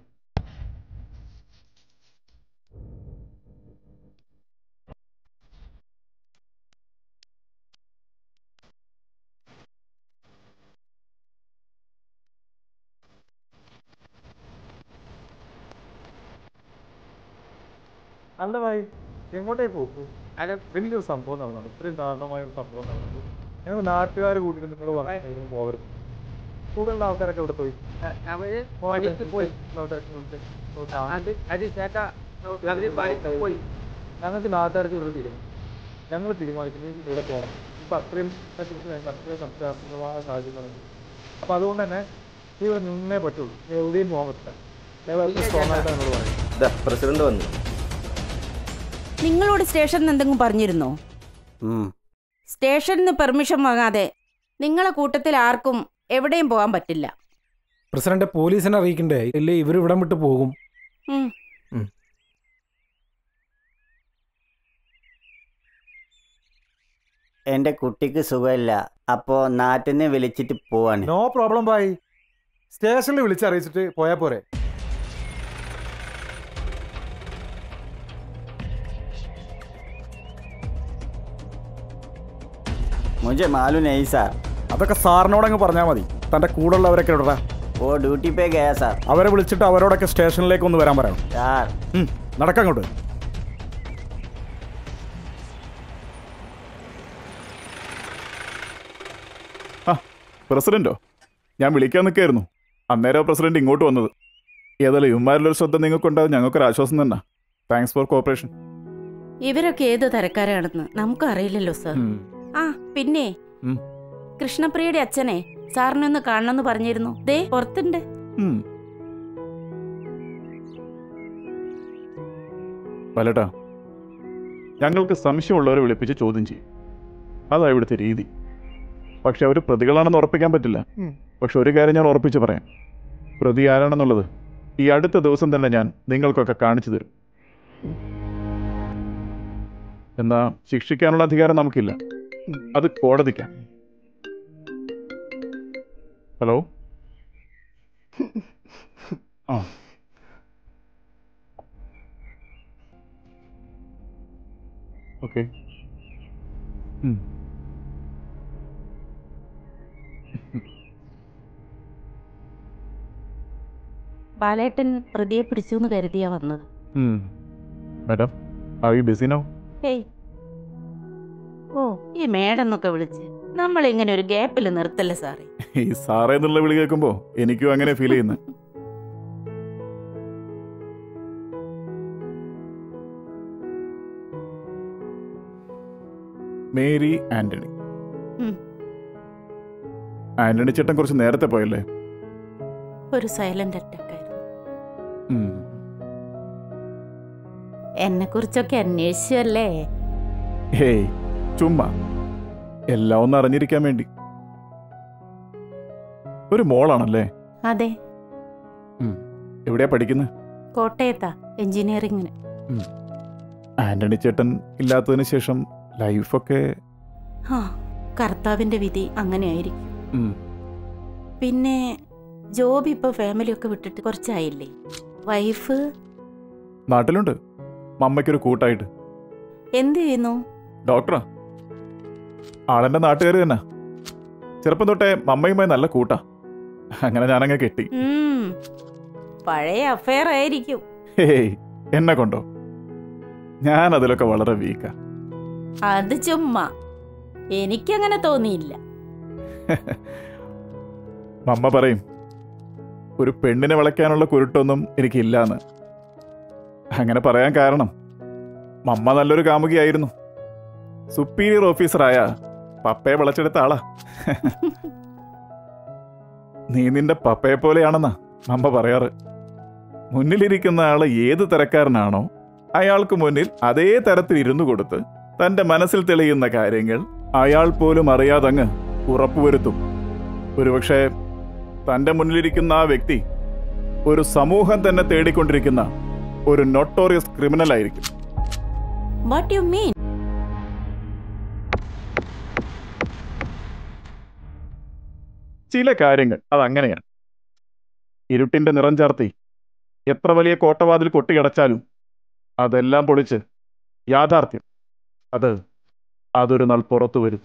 അല്ല ഭായി എങ്ങോട്ടേ പോകും അല്ല വലിയൊരു സംഭവം നടന്നു ഇത്രയും ദാരുണമായ ഒരു സംഭവം നടന്നു ഞങ്ങൾ നാട്ടുകാർ കൂട്ടിയിട്ട് നിങ്ങൾ പറഞ്ഞു പോകരുത് കൂടുതലുള്ള ആൾക്കാരൊക്കെ ഇവിടെ പോയി അവര് പോയിട്ട് പോയി. അത് അത് ചേട്ടാ പോയി ഞങ്ങൾക്ക് നാട്ടുകാർക്ക് ഇവിടെ തീരുമാനം ഞങ്ങൾ തീരുമാനിക്കുന്നത് ഇവിടെ പോകണം ഇപ്പൊ അത്രയും ഞങ്ങൾക്ക് അത്രയും സംശയാസ്പദമായ സാഹചര്യങ്ങളുണ്ട് അപ്പൊ അതുകൊണ്ട് തന്നെ നീ ഇവിടെ നിന്നേ പറ്റുള്ളൂ നീ എവിടെയും പോകാൻ പറ്റില്ല ദയവായി സ്ട്രോങ് ആയിട്ട് എന്നോട് പറയും പ്രസിഡന്റ് വന്നു നിങ്ങളോട് സ്റ്റേഷനിൽ എന്തെങ്കിലും പറഞ്ഞിരുന്നോ സ്റ്റേഷനിൽ നിന്ന് പെർമിഷൻ വാങ്ങാതെ നിങ്ങളെ കൂട്ടത്തിൽ ആർക്കും എവിടെയും പോകാൻ പറ്റില്ല പ്രസിഡന്റ് പോലീസിനെ അറിയിക്കണ്ടേ ഇല്ലേ ഇവർ ഇവിടം വിട്ട് പോകും ഉം. എൻ്റെ കുട്ടിക്ക് സുഖമില്ല അപ്പോൾ നാട്ടിൽ നിന്ന് വിളിച്ചിട്ട് പോവാണ് നോ പ്രോബ്ലം ബായ് സ്റ്റേഷനിൽ വിളിച്ചറിയിച്ചിട്ട് പോയാ പോരെ മുझे मालूम नहीं സാർ അതൊക്കെ സാറിനോടങ്ങ് പറഞ്ഞാൽ മതി തൻ്റെ കൂടെയുള്ളവരൊക്കെ ഇടടാ ഓ ഡ്യൂട്ടി പേ ഗയാ സാർ അവരെ വിളിച്ചിട്ട് അവരോടൊക്കെ സ്റ്റേഷനിലേക്ക് ഒന്ന് വരാൻ പറയണം സാർ ഉം, നടക്കങ്ങോട്ട് ആ പ്രസിഡന്റോ ഞാൻ വിളിക്കാൻ നിൽക്കായിരുന്നു അന്നേരം പ്രസിഡന്റ് ഇങ്ങോട്ട് വന്നത് ഏതായാലും ഇവന്മാരിലൊരു ശ്രദ്ധ നിങ്ങൾക്കുണ്ടാവും ഞങ്ങൾക്കൊരു ആശ്വാസം തന്നെ താങ്ക്സ് ഫോർ കോപ്പറേഷൻ ഇവരൊക്കെ ഏത് തരക്കാരാണെന്ന് നമുക്ക് അറിയില്ലല്ലോ സർ ആ പിന്നെ ഉം. കൃഷ്ണപ്രിയയുടെ അച്ഛനെ സാറിനെ ഒന്ന് കാണണമെന്ന് പറഞ്ഞിരുന്നു ദേ പുറത്തുണ്ട് പലട്ടാ ഞങ്ങൾക്ക് സംശയമുള്ളവരെ വിളിപ്പിച്ച് ചോദ്യം ചെയ്യും അതാ ഇവിടുത്തെ രീതി പക്ഷെ അവർ പ്രതികളാണെന്ന് ഉറപ്പിക്കാൻ പറ്റില്ല ഉം. പക്ഷെ ഒരു കാര്യം ഞാൻ ഉറപ്പിച്ച് പറയാം പ്രതി ആരാണെന്നുള്ളത് ഈ അടുത്ത ദിവസം തന്നെ ഞാൻ നിങ്ങൾക്കൊക്കെ കാണിച്ചു തരും എന്നാ ശിക്ഷിക്കാനുള്ള അധികാരം നമുക്കില്ല അത് കോടതിക്കാണ് ഹലോ ആ ഓക്കെ ബാലേട്ടൻ പ്രതിയെ പിടിച്ചു എന്ന് കരുതിയാ വന്നത് madam are you busy now ഏയ് ഓ ഈ മേഡെന്നൊക്കെ വിളിച്ച് നമ്മൾ ഇങ്ങനെ ഒരു ഗ്യാപ്പിൽ നിർത്തല്ലേ സാറേ ഈ സാറേ എന്നുള്ള വിളി കേൾക്കുമ്പോൾ എനിക്കും അങ്ങനെ ഫീൽ ചെയ്യുന്നു മേരി ആന്റണി ഉം. ആന്റണി ചേട്ടൻ കുറച്ച് നേരത്തെ പോയല്ലേ ഒരു സൈലന്റ് അറ്റാക്ക് ആയിരുന്നു ഉം. എന്നെ കുറിച്ചൊക്കെ അന്വേഷിച്ചല്ലേ ഹേയ് ചുമ്മാ എല്ലാം ഒന്ന് അറിഞ്ഞിരിക്കാൻ വേണ്ടി ഒരു മോളാണല്ലേ അതെ എവിടെയാ പഠിക്കുന്നത് കോട്ടയത്താ എഞ്ചിനീയറിങ്ങിന് ആന്റണി ചേട്ടൻ ഇല്ലാത്തതിന് ശേഷം ലൈഫൊക്കെ ആ കർത്താവിന്റെ വിധി അങ്ങനെയായിരിക്കും ഉം. പിന്നെ ജോബ് ഇപ്പൊ ഫാമിലി ഒക്കെ വിട്ടിട്ട് കുറച്ചായില്ലേ വൈഫ് നാട്ടിലുണ്ട് മമ്മയ്ക്കൊരു കൂട്ടായിട്ട് എന്ത് ചെയ്യുന്നു ഡോക്ടറാ ആളെന്റെ നാട്ടുകാർ തന്നെ ചെറുപ്പം തൊട്ടേ മമ്മയുമായി നല്ല കൂട്ടാ അങ്ങനെ ഞാനങ്ങ് കെട്ടി ഉം, പഴയ അഫയർ ആയിരിക്കും ഹേയ് എന്നെ കൊണ്ടോ ഞാൻ അതിലൊക്കെ വളരെ വീക്കാ അത് ചുമ്മാ എനിക്കങ്ങനെ തോന്നിയില്ല മമ്മ പറയും ഒരു പെണ്ണിനെ വിളയ്ക്കാനുള്ള കുരുട്ടൊന്നും എനിക്കില്ലാന്ന് അങ്ങനെ പറയാൻ കാരണം മമ്മ നല്ലൊരു കാമുകിയായിരുന്നു സുപ്പീരിയർ ഓഫീസറായ പപ്പയെ വിളച്ചെടുത്ത ആളാ നീ നിന്റെ പപ്പയെ പോലെയാണെന്നാ മമ്മ പറയാറ് മുന്നിലിരിക്കുന്ന ആള് ഏത് തരക്കാരനാണോ അയാൾക്ക് മുന്നിൽ അതേ തരത്തിൽ ഇരുന്നു കൊടുത്ത് തന്റെ മനസ്സിൽ തെളിയുന്ന കാര്യങ്ങൾ അയാൾ പോലും അറിയാതങ്ങ് ഉറപ്പുവരുത്തും ഒരുപക്ഷെ തന്റെ മുന്നിലിരിക്കുന്ന ആ വ്യക്തി ഒരു സമൂഹം തന്നെ തേടിക്കൊണ്ടിരിക്കുന്ന ഒരു നൊട്ടോറിയസ് ക്രിമിനൽ ആയിരിക്കും വാട്ട് യു മീൻ ചില കാര്യങ്ങൾ അതങ്ങനെയാണ് ഇരുട്ടിന്റെ നിറം ചാർത്തി എത്ര വലിയ കോട്ടവാതിൽ കൊട്ടിയടച്ചാലും അതെല്ലാം പൊളിച്ച് യാഥാർത്ഥ്യം അത് അതൊരു നാൾ പുറത്തു വരും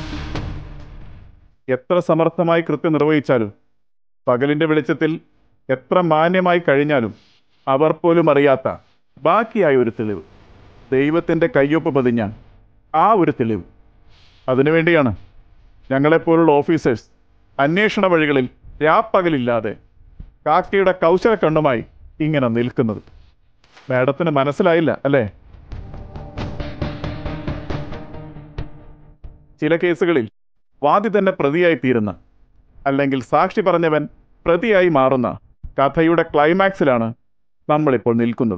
എത്ര സമർത്ഥമായി കൃത്യം നിർവഹിച്ചാലും പകലിന്റെ വെളിച്ചത്തിൽ എത്ര മാന്യമായി കഴിഞ്ഞാലും അവർ പോലും അറിയാത്ത ബാക്കിയായ ഒരു തെളിവ് ദൈവത്തിന്റെ കയ്യൊപ്പ് പതിഞ്ഞ ആ ഒരു തെളിവ് അതിനുവേണ്ടിയാണ് ഞങ്ങളെപ്പോലുള്ള ഓഫീസേഴ്സ് അന്വേഷണ വഴികളിൽ രാപ്പകലില്ലാതെ കാക്കയുടെ കൗശല കണ്ണുമായി ഇങ്ങനെ നിൽക്കുന്നത് മാഡത്തിന് മനസ്സിലായില്ല അല്ലേ ചില കേസുകളിൽ വാദി തന്നെ പ്രതിയായി തീരുന്ന അല്ലെങ്കിൽ സാക്ഷി പറഞ്ഞവൻ പ്രതിയായി മാറുന്ന കഥയുടെ ക്ലൈമാക്സിലാണ് നമ്മളിപ്പോൾ നിൽക്കുന്നത്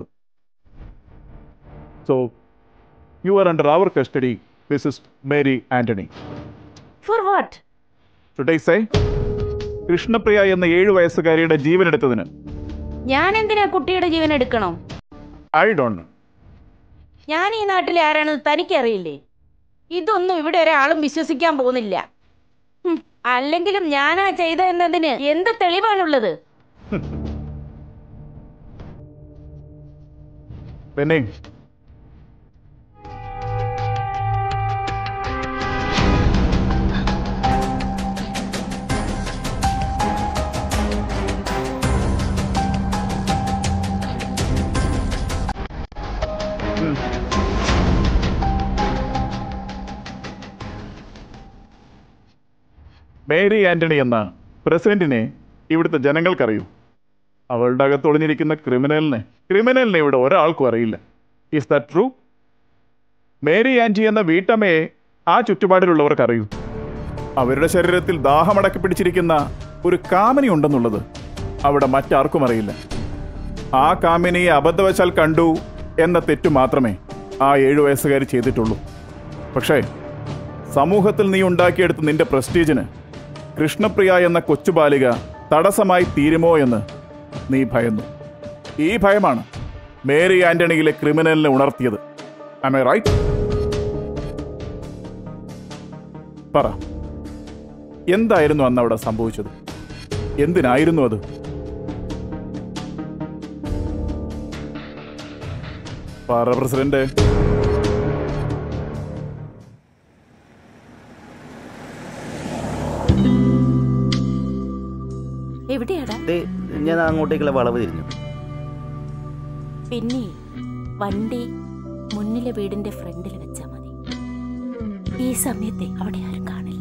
so you are under our custody missus Mary Antony for what today say Krishnapriya എന്ന ഏഴു വയസ്സുകാരിയുടെ ജീവനെടുത്തതിന് ഞാൻ എന്തിനാ കുട്ടിയുടെ ജീവൻ എടുക്കണം ഐ ഡോണ്ട് ഞാൻ ഈ നാട്ടിലെ ആരാണെന്ന് തനിക്കറിയില്ലേ ഇതൊന്നും ഇവിടെ ഒരാളും വിശ്വസിക്കാൻ പോകുന്നില്ല ഹും, അല്ലെങ്കിലും ഞാനാ ചെയ്ത എന്നതിന് എന്ത് തെളിവാണുള്ളത് പിന്നെ മേരി ആന്റണി എന്ന പ്രസിഡന്റിനെ ഇവിടുത്തെ ജനങ്ങൾക്കറിയൂ അവളുടെ അകത്ത് ഒളിഞ്ഞിരിക്കുന്ന ക്രിമിനലിനെ ക്രിമിനലിനെ ഇവിടെ ഒരാൾക്കും അറിയില്ല is that true Mary aunty എന്ന വീട്ടമ്മയെ ആ ചുറ്റുപാടിലുള്ളവർക്ക് അറിയൂ അവരുടെ ശരീരത്തിൽ ദാഹമടക്കി പിടിച്ചിരിക്കുന്ന ഒരു കാമിനി ഉണ്ടെന്നുള്ളത് അവിടെ മറ്റാർക്കും അറിയില്ല ആ കാമിനിയെ അബദ്ധവശാൽ കണ്ടു എന്ന തെറ്റു മാത്രമേ ആ ഏഴു വയസ്സുകാരി ചെയ്തിട്ടുള്ളൂ പക്ഷേ സമൂഹത്തിൽ നീ ഉണ്ടാക്കിയെടുത്ത നിന്റെ പ്രസ്റ്റീജിന് കൃഷ്ണപ്രിയ എന്ന കൊച്ചുബാലിക തടസ്സമായി തീരുമോ എന്ന് നീ ഭയന്നു ഈ ഭയമാണ് മേരി ആന്റണിയിലെ ക്രിമിനലിനെ ഉണർത്തിയത് ഐ റൈറ്റ് പറ എന്തായിരുന്നു അന്ന് അവിടെ സംഭവിച്ചത് എന്തിനായിരുന്നു അത് പറ പ്രസിഡന്റ് എവിടെയാടാ ദേ, ഞാൻ അങ്ങോട്ടേക്കുള്ള വളവ് തിരിഞ്ഞു പിന്നെ വണ്ടി മുന്നിലെ വീടിന്റെ ഫ്രണ്ടിൽ വെച്ചാ മതി ഈ സമയത്തെ അവിടെ ആരും കാണില്ല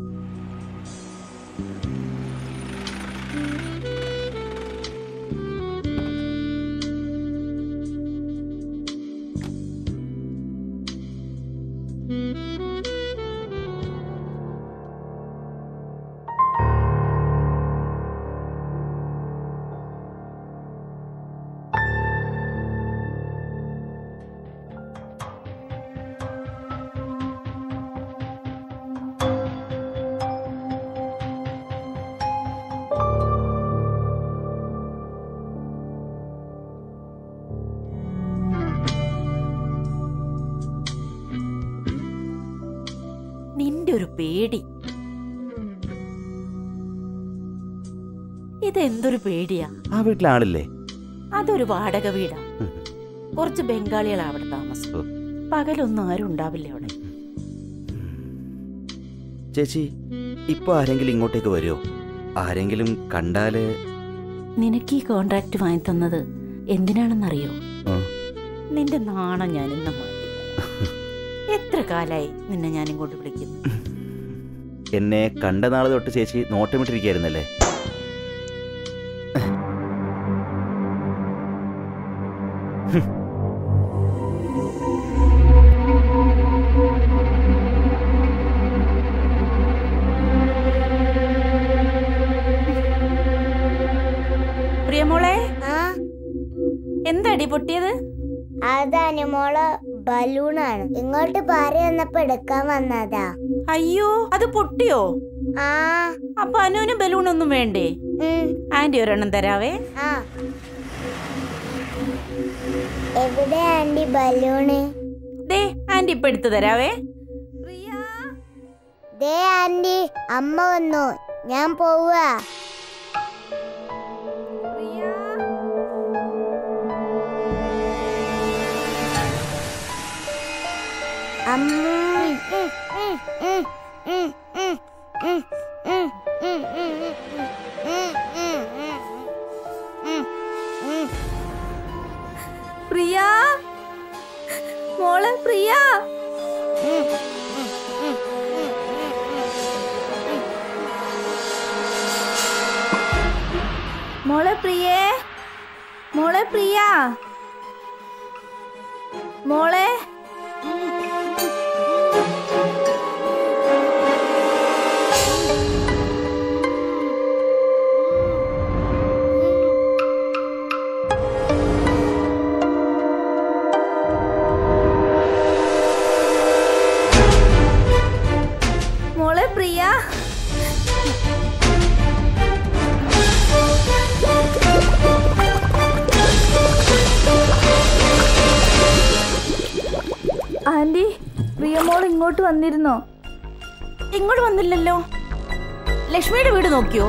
നിന്റെ ഒരു പേടി ഇതെന്തൊരു പേടിയാ ആ വീട്ടിലെ ആളില്ലേ അതൊരു വാടക വീടാ കുറച്ച് ബംഗാളികളാ അവിടെ താമസം പകലൊന്നും ആരും ഉണ്ടാവില്ല അവിടെ ചേച്ചി ഇപ്പൊ ആരെങ്കിലും ഇങ്ങോട്ടേക്ക് വരുമോ ആരെങ്കിലും കണ്ടാല് നിനക്ക് ഈ കോൺട്രാക്ട് വാങ്ങി തന്നത് എന്തിനാണെന്നറിയോ ആ. നിന്റെ നാണം ഞാൻ ഇന്ന് മാറ്റി എത്ര കാലായി നിന്നെ ഞാൻ ഇങ്ങോട്ട് വിളിക്കുന്നു എന്നെ കണ്ട നാളെ തൊട്ട് ചേച്ചി നോട്ടമിട്ടിരിക്കുകയായിരുന്നല്ലേ പ്രിയമോളെ എന്താടി പൊട്ടിയത് അത് അനുമോള് ബലൂണാണ് ഇങ്ങോട്ട് പാറി വന്നപ്പോ എടുക്കാൻ വന്നതാ അയ്യോ അത് പൊട്ടിയോ ആ അപ്പൊ അനുവിന് ബലൂൺ ഒന്നും വേണ്ടേ ആന്റി ഒരെണ്ണം തരാവേ ആ എവിടെ ആന്റി ബലൂണ് ദേ ആന്റി ഇപ്പൊ എടുത്തു തരാവേ ദേ ആന്റി അമ്മ വന്നു ഞാൻ പോവാ പ്രിയ മോളെ പ്രിയ മോളെ പ്രിയേ മോളെ പ്രിയ മോളെ മോളെ പ്രിയ ആന്റി പ്രിയ മോൾ ഇങ്ങോട്ട് വന്നിരുന്നോ ഇങ്ങോട്ട് വന്നില്ലല്ലോ ലക്ഷ്മിയുടെ വീട് നോക്കിയോ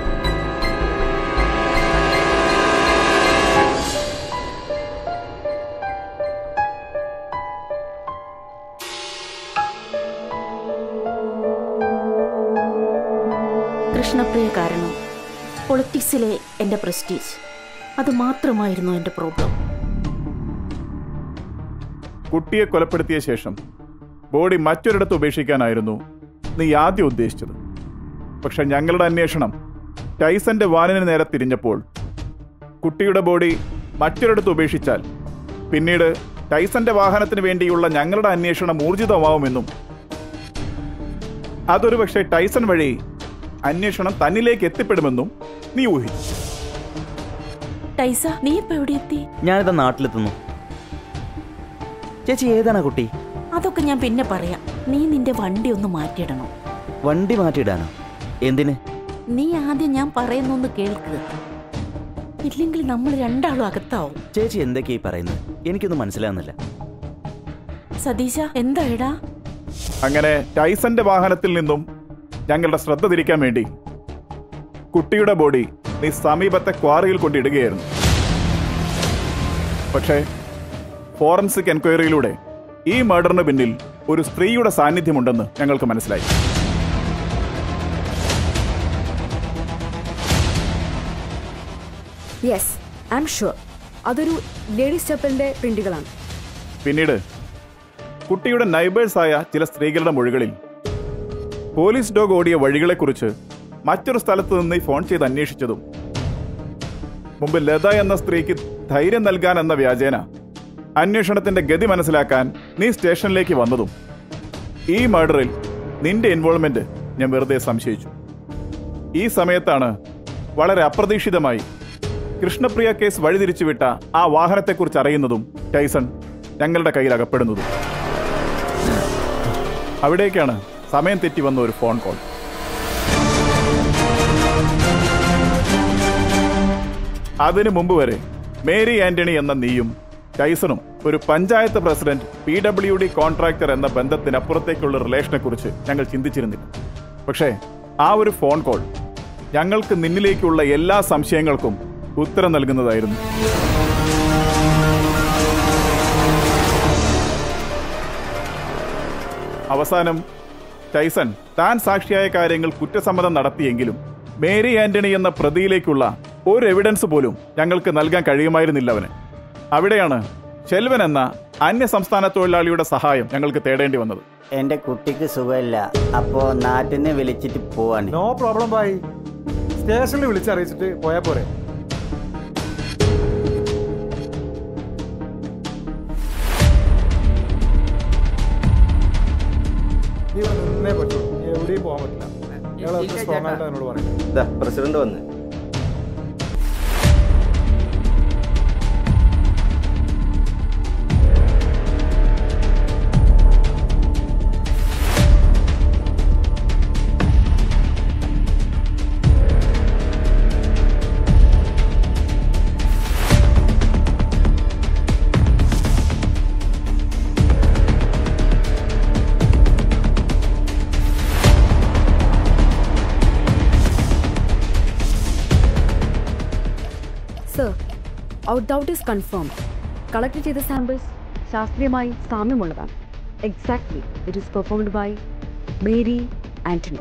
കൃഷ്ണപ്രിയ കാരണം പൊളിറ്റിക്സിലെ എൻ്റെ പ്രസ്റ്റീജ് അത് മാത്രമായിരുന്നു എൻ്റെ പ്രോബ്ലം കുട്ടിയെ കൊലപ്പെടുത്തിയ ശേഷം ബോഡി മറ്റൊരിടത്ത് ഉപേക്ഷിക്കാനായിരുന്നു നീ ആദ്യം ഉദ്ദേശിച്ചത് പക്ഷെ ഞങ്ങളുടെ അന്വേഷണം ടൈസന്റെ വാനിന് നേരെ തിരിഞ്ഞപ്പോൾ കുട്ടിയുടെ ബോഡി മറ്റൊരിടത്ത് ഉപേക്ഷിച്ചാൽ പിന്നീട് ടൈസന്റെ വാഹനത്തിന് വേണ്ടിയുള്ള ഞങ്ങളുടെ അന്വേഷണം ഊർജിതമാവുമെന്നും അതൊരു പക്ഷേ ടൈസൺ വഴി അന്വേഷണം തന്നിലേക്ക് എത്തിപ്പെടുമെന്നും നീ ഊഹിച്ചു ടൈസ നീ ഇപ്പൊ എവിടെ എത്തി ഞാനിതാ നാട്ടിലെത്തുന്നു ചേച്ചി ഏതാണ് ആ കുട്ടി അതൊക്കെ ഞാൻ പിന്നെ പറയാം നീ നിന്റെ വണ്ടി ഒന്ന് മാറ്റിയിടണം വണ്ടി മാറ്റിയിടാനോ എന്തിന് നീ ആദ്യം ഞാൻ പറയുന്നൊന്ന് കേൾക്ക് ഇല്ലെങ്കിൽ നമ്മൾ രണ്ടാളും അകത്താവും ചേച്ചി എന്തൊക്കെയാ ഈ പറയുന്നത് എനിക്കൊന്നും മനസ്സിലാകുന്നില്ല സതീശ എന്താ എടാ അങ്ങനെ ടൈസന്റെ വാഹനത്തിൽ നിന്നും ഞങ്ങളുടെ ശ്രദ്ധ തിരിക്കാൻ വേണ്ടി കുട്ടിയുടെ ബോഡി നീ സമീപത്തെ ക്വാറിയിൽ കൊണ്ടിടുകയായിരുന്നു പക്ഷേ ഫോറൻസിക് എൻക്വയറിയിലൂടെ ഈ മർഡറിന് പിന്നിൽ ഒരു സ്ത്രീയുടെ സാന്നിധ്യമുണ്ടെന്ന് ഞങ്ങൾക്ക് മനസ്സിലായി യെസ് ഐ എം ഷുവർ അതൊരു ലേഡീസ് ചപ്പലിന്റെ പ്രിന്റുകളാണ് പിന്നീട് കുട്ടിയുടെ നൈബേഴ്സായ ചില സ്ത്രീകളുടെ മൊഴികളിൽ പോലീസ് ഡോഗ് ഓടിയ വഴികളെക്കുറിച്ച് മറ്റൊരു സ്ഥലത്ത് നിന്ന് ഈ ഫോൺ ചെയ്ത് അന്വേഷിച്ചതും മുമ്പ് ലത എന്ന സ്ത്രീക്ക് ധൈര്യം നൽകാൻ എന്ന വ്യാജേന അന്വേഷണത്തിന്റെ ഗതി മനസ്സിലാക്കാൻ നീ സ്റ്റേഷനിലേക്ക് വന്നതും ഈ മർഡറിൽ നിന്റെ ഇൻവോൾവ്മെന്റ് ഞാൻ വെറുതെ സംശയിച്ചു ഈ സമയത്താണ് വളരെ അപ്രതീക്ഷിതമായി കൃഷ്ണപ്രിയ കേസ് വഴിതിരിച്ചുവിട്ട ആ വാഹനത്തെക്കുറിച്ച് അറിയുന്നതും ടൈസൺ ഞങ്ങളുടെ കയ്യിൽ അകപ്പെടുന്നതും അവിടേക്കാണ് സമയം തെറ്റി വന്ന ഒരു ഫോൺ കോൾ അതിനു മുമ്പ് വരെ മേരി ആന്റണി എന്ന നീയും ടൈസണും ഒരു panchayat president P W D contractor എന്ന ബന്ധത്തിനപ്പുറത്തേക്കുള്ള റിലേഷനെ കുറിച്ച് ഞങ്ങൾ ചിന്തിച്ചിരുന്നില്ല പക്ഷേ ആ ഒരു ഫോൺ കോൾ ഞങ്ങൾക്ക് നിന്നിലേക്കുള്ള എല്ലാ സംശയങ്ങൾക്കും ഉത്തരം നൽകുന്നതായിരുന്നു അവസാനം ടൈസൺ താൻ സാക്ഷിയായ കാര്യങ്ങൾ കുറ്റസമ്മതം നടത്തിയെങ്കിലും മേരി ആന്റണി എന്ന പ്രതിയിലേക്കുള്ള ഒരു എവിഡൻസ് പോലും ഞങ്ങൾക്ക് നൽകാൻ കഴിയുമായിരുന്നില്ല അവന് അവിടെയാണ് ശെൽവൻ എന്ന അന്യ സംസ്ഥാന തൊഴിലാളിയുടെ സഹായം ഞങ്ങൾക്ക് തേടേണ്ടി വന്നത് എന്റെ കുട്ടിക്ക് സുഖമില്ല അപ്പോ നാട്ടിനെ വിളിച്ചിട്ട് പോവാണ് നോ പ്രോബ്ലം ബായി സ്റ്റേഷനിൽ വിളിച്ചറിയിച്ചിട്ട് പോയാൽ പോരെ നീ ഇവിടെ നിന്നേ പറ്റുള്ളൂ നീ എവിടെയും പോകാൻ പറ്റില്ല ഇയാൾ അത്ര സ്ട്രോങ് ആയിട്ട് എന്നോട് പറയും പ്രസിഡന്റ് വന്ന് sir out doubt is confirm collect ചെയ്ത സാമ്പിൾസ് ശാസ്ത്രീയമായി സാമ്യമുള്ളതാണ് exactly it is performed by Mary Antony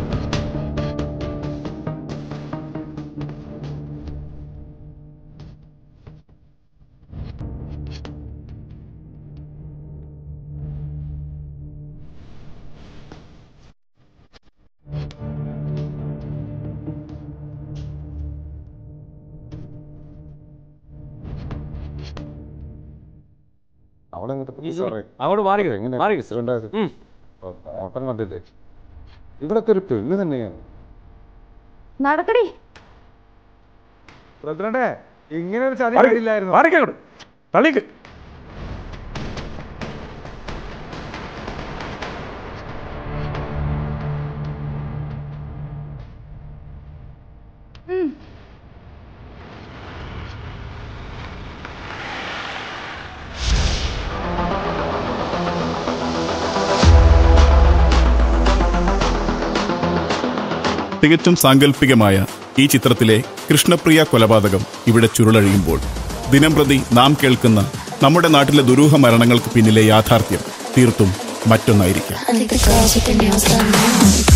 അങ്ങോട്ട് മാറി മാറി ഓട്ടം കണ്ടില്ലേ ഇവിടത്തെ ഒരു പെണ്ണ് തന്നെയാണ് നടക്കടി പ്രസിഡന്റെ ഇങ്ങനെ ഒരു ചതി മാറി- വരില്ലായിരുന്നു മാറിക്ക് അങ്ങോട്ട്. തള്ളിക്ക് തികച്ചും സാങ്കല്പികമായ ഈ ചിത്രത്തിലെ കൃഷ്ണപ്രിയ കൊലപാതകം ഇവിടെ ചുരുളഴിയുമ്പോൾ ദിനംപ്രതി നാം കേൾക്കുന്ന നമ്മുടെ നാട്ടിലെ ദുരൂഹ മരണങ്ങൾക്ക് പിന്നിലെ യാഥാർത്ഥ്യം തീർത്തും മറ്റൊന്നായിരിക്കാം I think the girls with their nails done now.